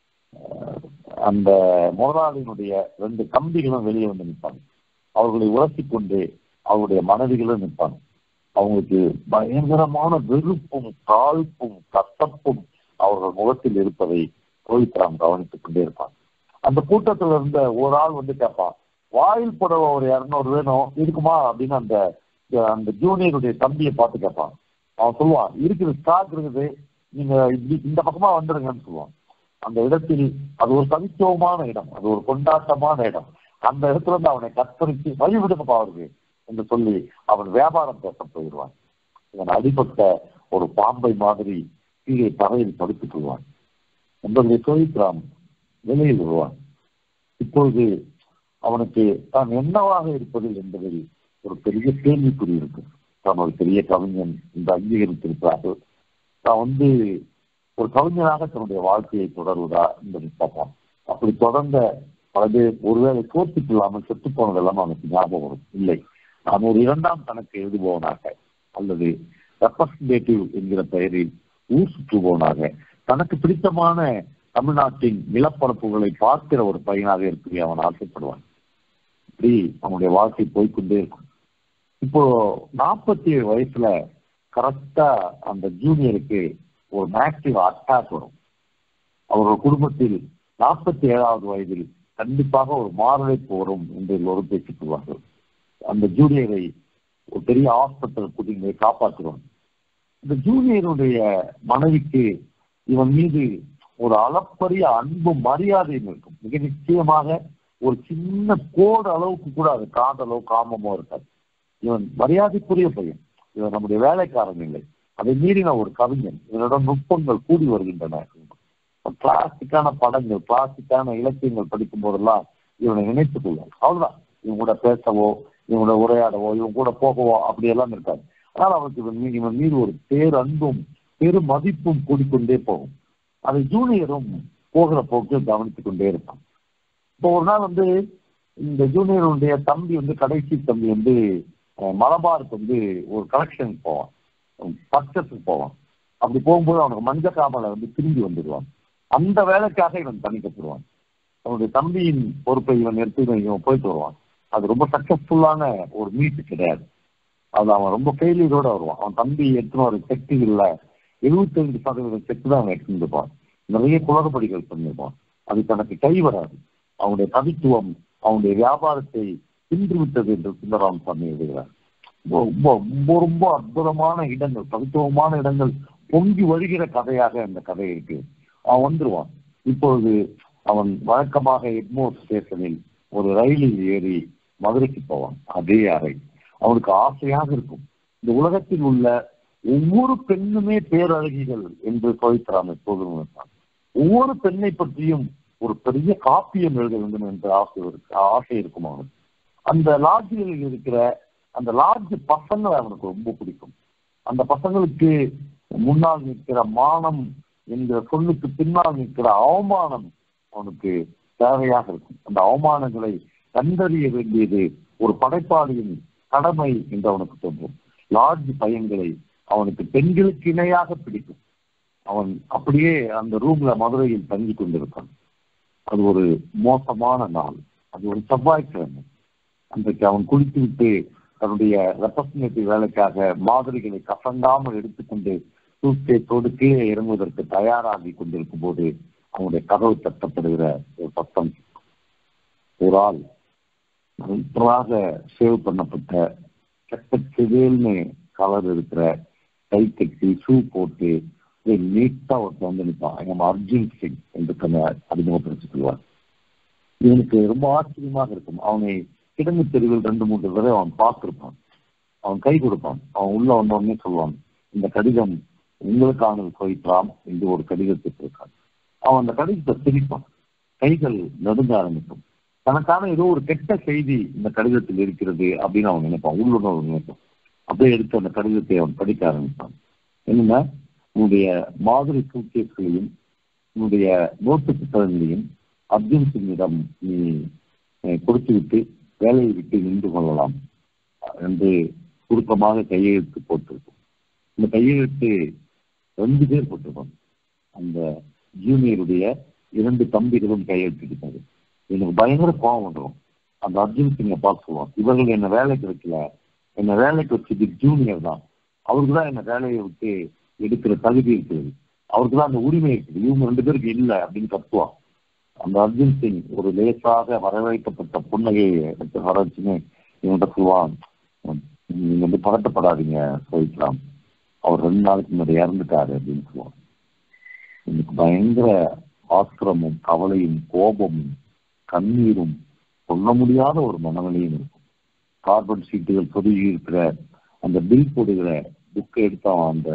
Speaker 3: அந்த முதலாளியினுடைய ரெண்டு கம்பிகளும் வெளியே வந்து நிற்பாங்க அவர்களை உரசி கொண்டு அவருடைய மனைவிகளும் நிற்பாங்க அவங்களுக்கு பயங்கரமான வெறுப்பும் தாழ்ப்பும் கசப்பும் அவர்கள் முகத்தில் இருப்பதை ரோஹித்ராம் கவனித்துக் கொண்டே இருப்பான் அந்த கூட்டத்துல இருந்த ஒரு ஆள் வந்து கேட்பான் வாயில் புடவை ஒரு இரநூறு வேணும் இருக்குமா அப்படின்னு அந்த அந்த ஜூனியருடைய தம்பியை பார்த்து கேட்பான் அவன் சொல்லுவான் இருக்குது ஸ்டாக் இருக்குது நீங்க இப்படி இந்த பக்கமா வந்துருங்கன்னு சொல்லுவான் அந்த இடத்தில் அது ஒரு கவித்துவமான இடம் அது ஒரு கொண்டாட்டமான இடம் அந்த இடத்துல இருந்து அவனை கற்பனைக்கு வழிவிடுங்கப்பா அவருக்கு என்று சொல்லி அவன் வியாபாரம் பேச போயிடுவான் இவன் அடிப்பட்ட ஒரு பாம்பை மாதிரி கீழே தரையில் படுத்துக் கொள்வான் என்பதை சோதிக்கிறான் வெளியில் வருவான் இப்பொழுது அவனுக்கு தான் என்னவாக இருப்பது என்பதில் ஒரு பெரிய கேள்விக்குறி இருக்கு தான் ஒரு பெரிய கவிஞன் இந்த அங்கீகரித்திருக்கிறார்கள் தான் வந்து ஒரு கவிஞனாக தன்னுடைய வாழ்க்கையை தொடர்வதா என்பதை பார்ப்பான் அப்படி தொடர்ந்த பல பேர் ஒருவேளை தோற்றுக்கு இல்லாமல் செத்து போனதெல்லாம் அவனுக்கு ஞாபகம் வரும் இல்லை நான் ஒரு இரண்டாம் கணக்கு எழுதுபவனாக அல்லது ரெப்ரசன்டேட்டிவ் என்கிற பெயரில் ஊர் சுற்றுபவனாக தனக்கு பிடித்தமான தமிழ்நாட்டின் நிலப்பரப்புகளை பார்க்கிற ஒரு பையனாக இருக்கிற அவன் ஆசைப்படுவான் இப்படி அவனுடைய வாழ்க்கை போய்கொண்டே இருக்கும் இப்போ நாற்பத்தி ஏழு வயசுல கரெக்டா அந்த ஜூனியருக்கு ஒரு மேக்சிவ் அட்டாக் வரும் அவர்கள் குடும்பத்தில் நாற்பத்தி ஏழாவது வயதில் கண்டிப்பாக ஒரு மாரடைப்பு வரும் என்று எல்லோரும் பேசிக் கொள்வார்கள் அந்த ஜூனியரை ஒரு பெரிய ஹாஸ்பிட்டல் கூட்டிட்டு போய் காப்பாற்றுவாங்க இந்த ஜூனியருடைய மனைவிக்கு இவன் மீது ஒரு அளப்பரிய அன்பும் மரியாதையும் இருக்கும் மிக நிச்சயமாக ஒரு சின்ன கோடு அளவுக்கு கூட அது காதலோ காமமோ இருக்காது இவன் மரியாதைக்குரிய பையன் இவன் நம்முடைய வேலைக்காரன் இல்லை அதை மீறின ஒரு கவிஞன் இவனிடம் நுட்பங்கள் கூடி வருகின்றன பிளாஸ்டிக்கான படங்கள் பிளாஸ்டிக்கான இலக்கியங்கள் படிக்கும் போதெல்லாம் இவனை நினைத்துக் கொள்வான் அவ்வளவுதான் இவன் கூட பேசவோ இவனோட உரையாடவோ இவன் கூட போகவோ அப்படி எல்லாம் இருக்காது ஆனால் அவனுக்கு இவன் மீது இவன் மீது ஒரு பேரன்பும் பெரும் மதிப்பும் கூடிக்கொண்டே போகும் அதை ஜூனியரும் போகிற போக்கு கவனித்துக் கொண்டே இருப்பான் இப்போ ஒரு நாள் வந்து இந்த ஜூனியருடைய தம்பி வந்து கடைசி தம்பி வந்து மலபாருக்கு வந்து ஒரு கலெக்ஷன் போவான் பர்ச்சஸுக்கு போவான் அப்படி போகும்போது அவனுக்கு மஞ்ச காமலை வந்து திரும்பி வந்துடுவான் அந்த வேலைக்காக இவன் தனிக்கப்படுவான் அவனுடைய தம்பியின் பொறுப்பை இவன் எடுத்து இவன் போயிட்டு வருவான் அது ரொம்ப சக்சஸ்ஃபுல்லான ஒரு மீட்டு கிடையாது அது அவன் ரொம்ப ஃபெயிலியரோட வருவான் அவன் தம்பி எடுத்துன்னு ஒரு செக்கு இல்லை எழுபத்தைந்து சதவீதம் செக்கு தான் அவன் எடுத்துட்டு இருப்பான் நிறைய குளறுபடிகள் பண்ணியிருப்பான் அது தனக்கு கை வராது அவனுடைய கவித்துவம் அவனுடைய வியாபாரத்தை தின்று விட்டது என்று சுந்தராம் சாமி எழுதுகிறார் ரொம்ப ரொம்ப ரொம்ப அற்புதமான இடங்கள் தனித்துவமான இடங்கள் பொங்கி வருகிற கதையாக அந்த கதை இருக்கு அவன் வந்துருவான் இப்பொழுது அவன் வழக்கமாக எக்மோர் ஸ்டேஷனில் ஒரு ரயிலில் ஏறி மதுரைக்கு போவான் அதே அறை அவனுக்கு ஆசையாக இருக்கும் இந்த உலகத்தில் உள்ள ஒவ்வொரு பெண்ணுமே பேரழகிகள் என்று பவித்ராம் எப்போதும் நினைப்பான் ஒவ்வொரு பெண்ணை பற்றியும் ஒரு பெரிய காப்பியம் எழுத வேண்டும் என்ற ஆசை இருக்கு ஆசை இருக்கும் அவனுக்கு அந்த லாட்ஜில் இருக்கிற அந்த லாட்ஜ் பசங்களை அவனுக்கு ரொம்ப பிடிக்கும் அந்த பசங்களுக்கு முன்னால் நிற்கிற மானம் என்கிற சொல்லுக்கு பின்னால் நிற்கிற அவமானம் அவனுக்கு தேவையாக இருக்கும் அந்த அவமானங்களை கண்டறிய வேண்டியது ஒரு படைப்பாளியின் கடமை என்று அவனுக்கு தோன்றும் லார்ஜ் பையன்களை அவனுக்கு பெண்களுக்கு இணையாக பிடிக்கும் அவன் அப்படியே அந்த ரூம்ல மதுரையில் தங்கி கொண்டிருக்கான் அது ஒரு மோசமான நாள் அது ஒரு செவ்வாய்க்கிழமை அன்றைக்கு அவன் குளித்து விட்டு தன்னுடைய ரெப்ரசன்டேட்டிவ் வேலைக்காக மாதிரிகளை கசங்காமல் எடுத்துக்கொண்டு சூட்கேஸோடு கீழே இறங்குவதற்கு தயாராகி கொண்டிருக்கும் போது அவனுடைய கதவு தட்டப்படுகிற ஒரு சத்தம் ஒரு ஆள் நன்றாக சேவ் பண்ணப்பட்ட செக்கச்சிவேல்னு கலர் இருக்கிற கை கட்டி ஷூ போட்டு நீட்டா ஒருத்தர் வந்து நிற்பான் நம்ம அர்ஜுன் சிங் என்று தன்னை அறிமுகப்படுத்திக் கொள்வார் இவனுக்கு ரொம்ப ஆச்சரியமாக இருக்கும் அவனை கிடங்கு தெருவில் ரெண்டு மூன்று தடவை அவன் பார்த்திருப்பான் அவன் கை கொடுப்பான் அவன் உள்ள வந்தோடனே சொல்லுவான் இந்த கடிதம் உங்களுக்கானது போயிட்டாம் என்று ஒரு கடிதத்தை கொடுத்தான் அவன் அந்த கடிதத்தை சிரிப்பான் கைகள் நடுங்க ஆரம்பிக்கும் தனக்கான ஏதோ ஒரு கெட்ட செய்தி இந்த கடிதத்தில் இருக்கிறது அப்படின்னு அவன் நினைப்பான் உள்ளுணர்வு நினைப்பான் அப்படியே எடுத்து அந்த கடிதத்தை அவன் படிக்க ஆரம்பிப்பான் என்னன்னா உன்னுடைய மாதிரி சூட்கேஸ்களையும் உன்னுடைய நோட்டு புத்தகங்களையும் அர்ஜுன் சிங்கிடம் நீ கொடுத்து விட்டு வேலையை விட்டு நின்று கொள்ளலாம் என்று சுருக்கமாக கையெழுத்து போட்டிருக்கும் இந்த கையெழுத்து ரெண்டு பேர் போட்டிருப்பாங்க அந்த ஜூனியருடைய இரண்டு தம்பிகளும் கையெழுத்திருக்காரு எனக்கு பயங்கர கோபம் வந்துடும் அந்த அர்ஜுன் சிங்கை பார்த்து சொல்லுவான் இவர்கள் என்ன வேலைக்கு வைக்கல என்ன வேலைக்கு வச்சது ஜூனியர் தான் அவருக்கு தான் என்ன வேலையை விட்டு எடுக்கிற தகுதி இருக்குது அவருக்கு தான் அந்த உரிமை இருக்குது இவங்க ரெண்டு பேருக்கு இல்லை அப்படின்னு கத்துவான் அந்த அர்ஜுன் சிங் ஒரு லேசாக வரவேற்கப்பட்ட புன்னகையை எடுத்து வரச்சுன்னு இவன்கிட்ட சொல்லுவான் நீங்க வந்து பதட்டப்படாதீங்க போயிக்கலாம் அவர் ரெண்டு நாளைக்கு முன்னாடி இறந்துட்டாரு அப்படின்னு சொல்லுவான் எனக்கு பயங்கர ஆத்திரமும் கவலையும் கோபமும் கண்ணீரும் சொல்ல முடியாத ஒரு மனநிலையும் இருக்கும் கார்பன் சீட்டுகள் சொருகி இருக்கிற அந்த பில் போடுகிற புக்கை எடுத்து அவன் அந்த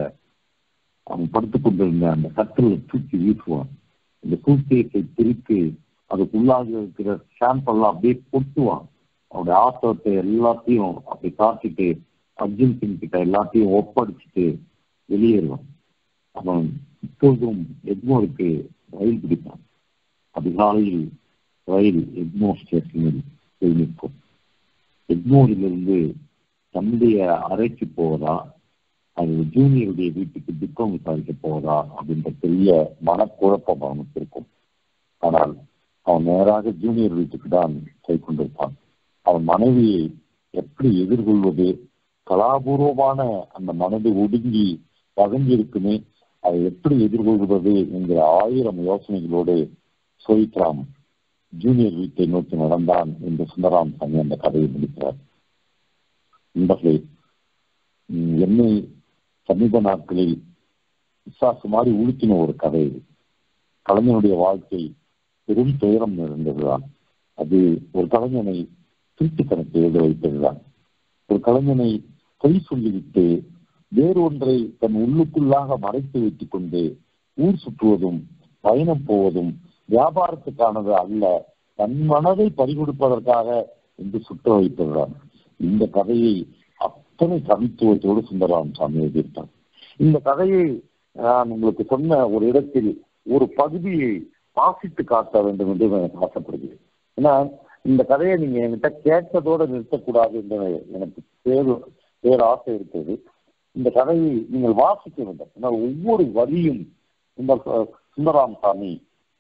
Speaker 3: அவன் படுத்துக் கொண்டிருந்த அந்த கட்டில தூக்கி வீசுவான் இந்த சூட்கேஸை பிரித்து அதுக்குள்ளாக இருக்கிற சாம்பிள்லாம் அப்படியே கொட்டுவான் அவனுடைய ஆத்திரத்தை எல்லாத்தையும் அப்படி காட்டிட்டு அர்ஜுன் சிங் கிட்ட எல்லாத்தையும் ஒப்படைச்சிட்டு வெளியேறுவான் அவன் இப்போதும் எக்மோருக்கு ரயில் பிடிப்பான் அதிகாலையில் ரயில் எக்மோ ஸ்டேஷனில் போய் நிற்கும் எக்மோரிலிருந்து தன்னுடைய அறைக்கு போவதா அது ஜூனியருடைய வீட்டுக்கு துக்கம் விசாரிக்க போவதா அப்படின்ற பெரிய மனக்குழப்பம் அவனுக்கு இருக்கும் ஆனால் அவன் நேராக ஜூனியர் வீட்டுக்கு தான் போய் கொண்டிருப்பான் அவன் மனைவியை எப்படி எதிர்கொள்வது கலாபூர்வமான அந்த மனது ஒடுங்கி பதங்கி இருக்குமே அதை எப்படி எதிர்கொள்வது என்கிற ஆயிரம் யோசனைகளோடு சோயித்ராம் ஜூனியர் வீட்டை நோக்கி நடந்தான் என்று சுந்தராம் சாமி அந்த கதையை முடிக்கிறார் நண்பர்களே என்னை சமீப நாட்களில் விசாசு மாதிரி உலுக்கின ஒரு கதை இது கலைஞனுடைய வாழ்க்கை பெரும் துயரம் நிறைந்ததுதான் அது ஒரு கலைஞனை திருட்டு கணக்கு எழுத வைத்ததுதான் ஒரு கலைஞனை பொய் சொல்லிவிட்டு வேறொன்றை தன் உள்ளுக்குள்ளாக மறைத்து வைத்துக் கொண்டு ஊர் சுற்றுவதும் பயணம் போவதும் வியாபாரத்துக்கானது அல்ல தன் மனதை பறிகொடுப்பதற்காக என்று சுட்ட வைத்ததுதான் இந்த கதையை அத்தனை கவித்துவத்தோடு சுந்தரராம் சாமி எழுதியிருப்பார் இந்த கதையை நான் உங்களுக்கு சொன்ன ஒரு இடத்தில் ஒரு பகுதியை வாசித்து காட்ட வேண்டும் என்று எனக்கு ஆசைப்படுகிறேன் ஏன்னா இந்த கதையை நீங்க என்கிட்ட கேட்டதோட நிறுத்தக்கூடாது என்று எனக்கு பேரு பேர் ஆசை இருக்கிறது இந்த கதையை நீங்கள் வாசிக்க வேண்டும் ஏன்னா ஒவ்வொரு வரியும் இந்த சுந்தராம் சாமி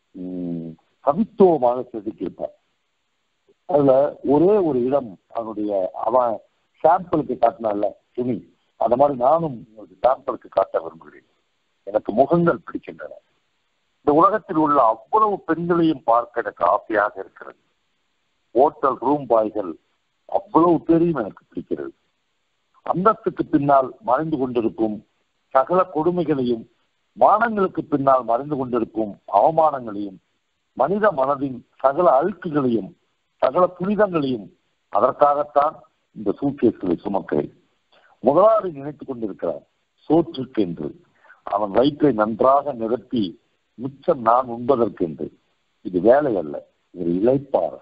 Speaker 3: கவித்துவமாக செதுக்கியிருப்பார் அதுல ஒரே ஒரு இடம் அவனுடைய அவன் சாம்பிளுக்கு காட்டினால துணி அந்த மாதிரி நானும் உங்களுக்கு சாம்பிளுக்கு காட்ட விரும்புகிறேன் எனக்கு முகங்கள் பிடிக்கின்றன இந்த உலகத்தில் உள்ள அவ்வளவு பெண்களையும் பார்க்க எனக்கு ஆசையாக இருக்கிறது ஹோட்டல் ரூம் பாய்கள் அவ்வளவு பேரையும் எனக்கு பிடிக்கிறது அந்தஸ்துக்கு பின்னால் மறைந்து கொண்டிருக்கும் சகல கொடுமைகளையும் மானங்களுக்கு பின்னால் மறைந்து கொண்டிருக்கும் அவமானங்களையும் மனித மனதின் சகல அழுக்குகளையும் சகல புனிதங்களையும் அதற்காகத்தான் இந்த சூட்கேஸ்களை சுமக்கிறேன் முதலாளி நினைத்துக் கொண்டிருக்கிறார் சோற்றுக்கென்று அவன் வயிற்றை நன்றாக நிரப்பி மிச்சம் நான் உண்பதற்கென்று இது வேலை அல்ல ஒரு இளைப்பாற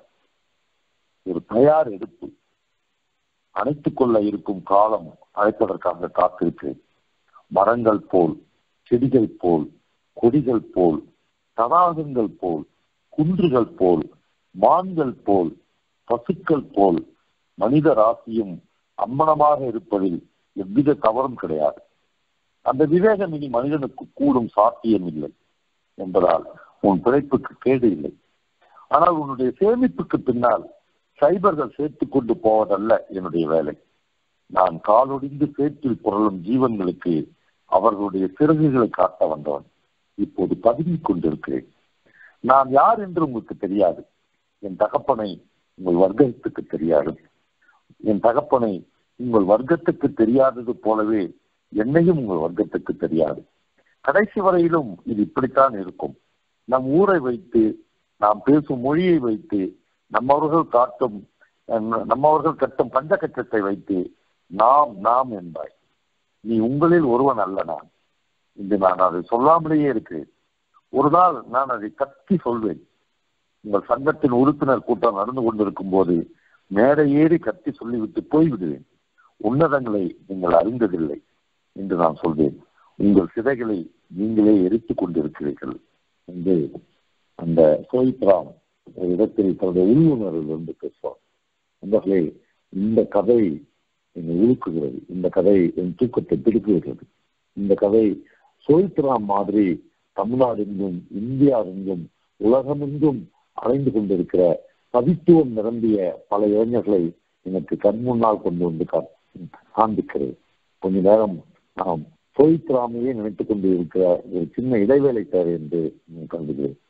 Speaker 3: ஒரு தயார் எடுப்பு அணைத்துக் கொள்ள இருக்கும் காலம் அழைப்பதற்காக காத்திருக்கிறேன் மரங்கள் போல் செடிகள் போல் கொடிகள் போல் தடாகங்கள் போல் குன்றுகள் போல் மான்கள் போல் பசுக்கள் போல் மனித ராசியும் அம்மனமாக இருப்பதில் எவ்வித தவறும் கிடையாது அந்த விவேகம் இனி மனிதனுக்கு கூடும் சாத்தியம் இல்லை என்பதால் உன் பிழைப்புக்கு கேடு இல்லை ஆனால் உன்னுடைய சேமிப்புக்கு பின்னால் சைபர்கள் சேர்த்துக் கொண்டு போவதல்ல என்னுடைய வேலை நான் காலொடிந்து சேற்றில் புரளும் ஜீவன்களுக்கு அவர்களுடைய சிறகுகளை காட்ட வந்தவன் இப்போது பதுங்கிக் கொண்டிருக்கிறேன் நான் யார் என்று உங்களுக்கு தெரியாது என் தகப்பனை உங்கள் வர்க்கத்துக்கு தெரியாது என் தகப்பனை உங்கள் வர்க்கத்துக்கு தெரியாதது போலவே என்னையும் உங்கள் வர்க்கத்துக்கு தெரியாது கடைசி வரையிலும் இது இப்படித்தான் இருக்கும் நம் ஊரை வைத்து நாம் பேசும் மொழியை வைத்து நம்மவர்கள் காட்டும் நம்மவர்கள் கட்டும் பஞ்சகச்சத்தை வைத்து நாம் நாம் என்பாய் நீ உங்களில் ஒருவன் அல்ல நான் இன்று நான் அதை சொல்லாமலேயே இருக்கிறேன் ஒரு நாள் நான் அதை கத்தி சொல்வேன் உங்கள் சங்கத்தின் உறுப்பினர் கூட்டம் நடந்து கொண்டிருக்கும் போது மேடை ஏறி கத்தி சொல்லிவிட்டு போய்விடுவேன் உன்னதங்களை நீங்கள் அறிந்ததில்லை என்று நான் சொல்வேன் உங்கள் சிதைகளை நீங்களே எரித்துக் கொண்டிருக்கிறீர்கள் என்று அந்த சோயித்ராம் ஒரு இடத்தில் தன்னுடைய உள்ளுணர்வில் இருந்து பேசுவார் நண்பர்களே இந்த கதை என்னை உழுக்குகிறது இந்த கதை என் தூக்கத்தை பிடிக்குகிறது இந்த கதை சோயித்ராம் மாதிரி தமிழ்நாடு எங்கும் இந்தியா எங்கும் உலகமெங்கும் அலைந்து கொண்டிருக்கிற கவித்துவம் நிரம்பிய பல இளைஞர்களை எனக்கு கண் முன்னால் கொண்டு வந்து காண்பிக்கிறது கொஞ்ச நேரம் நாம் சோயித்ராமையே நினைத்துக் கொண்டு இருக்கிற ஒரு சின்ன இடைவேளை தேவை என்று கருதுகிறேன்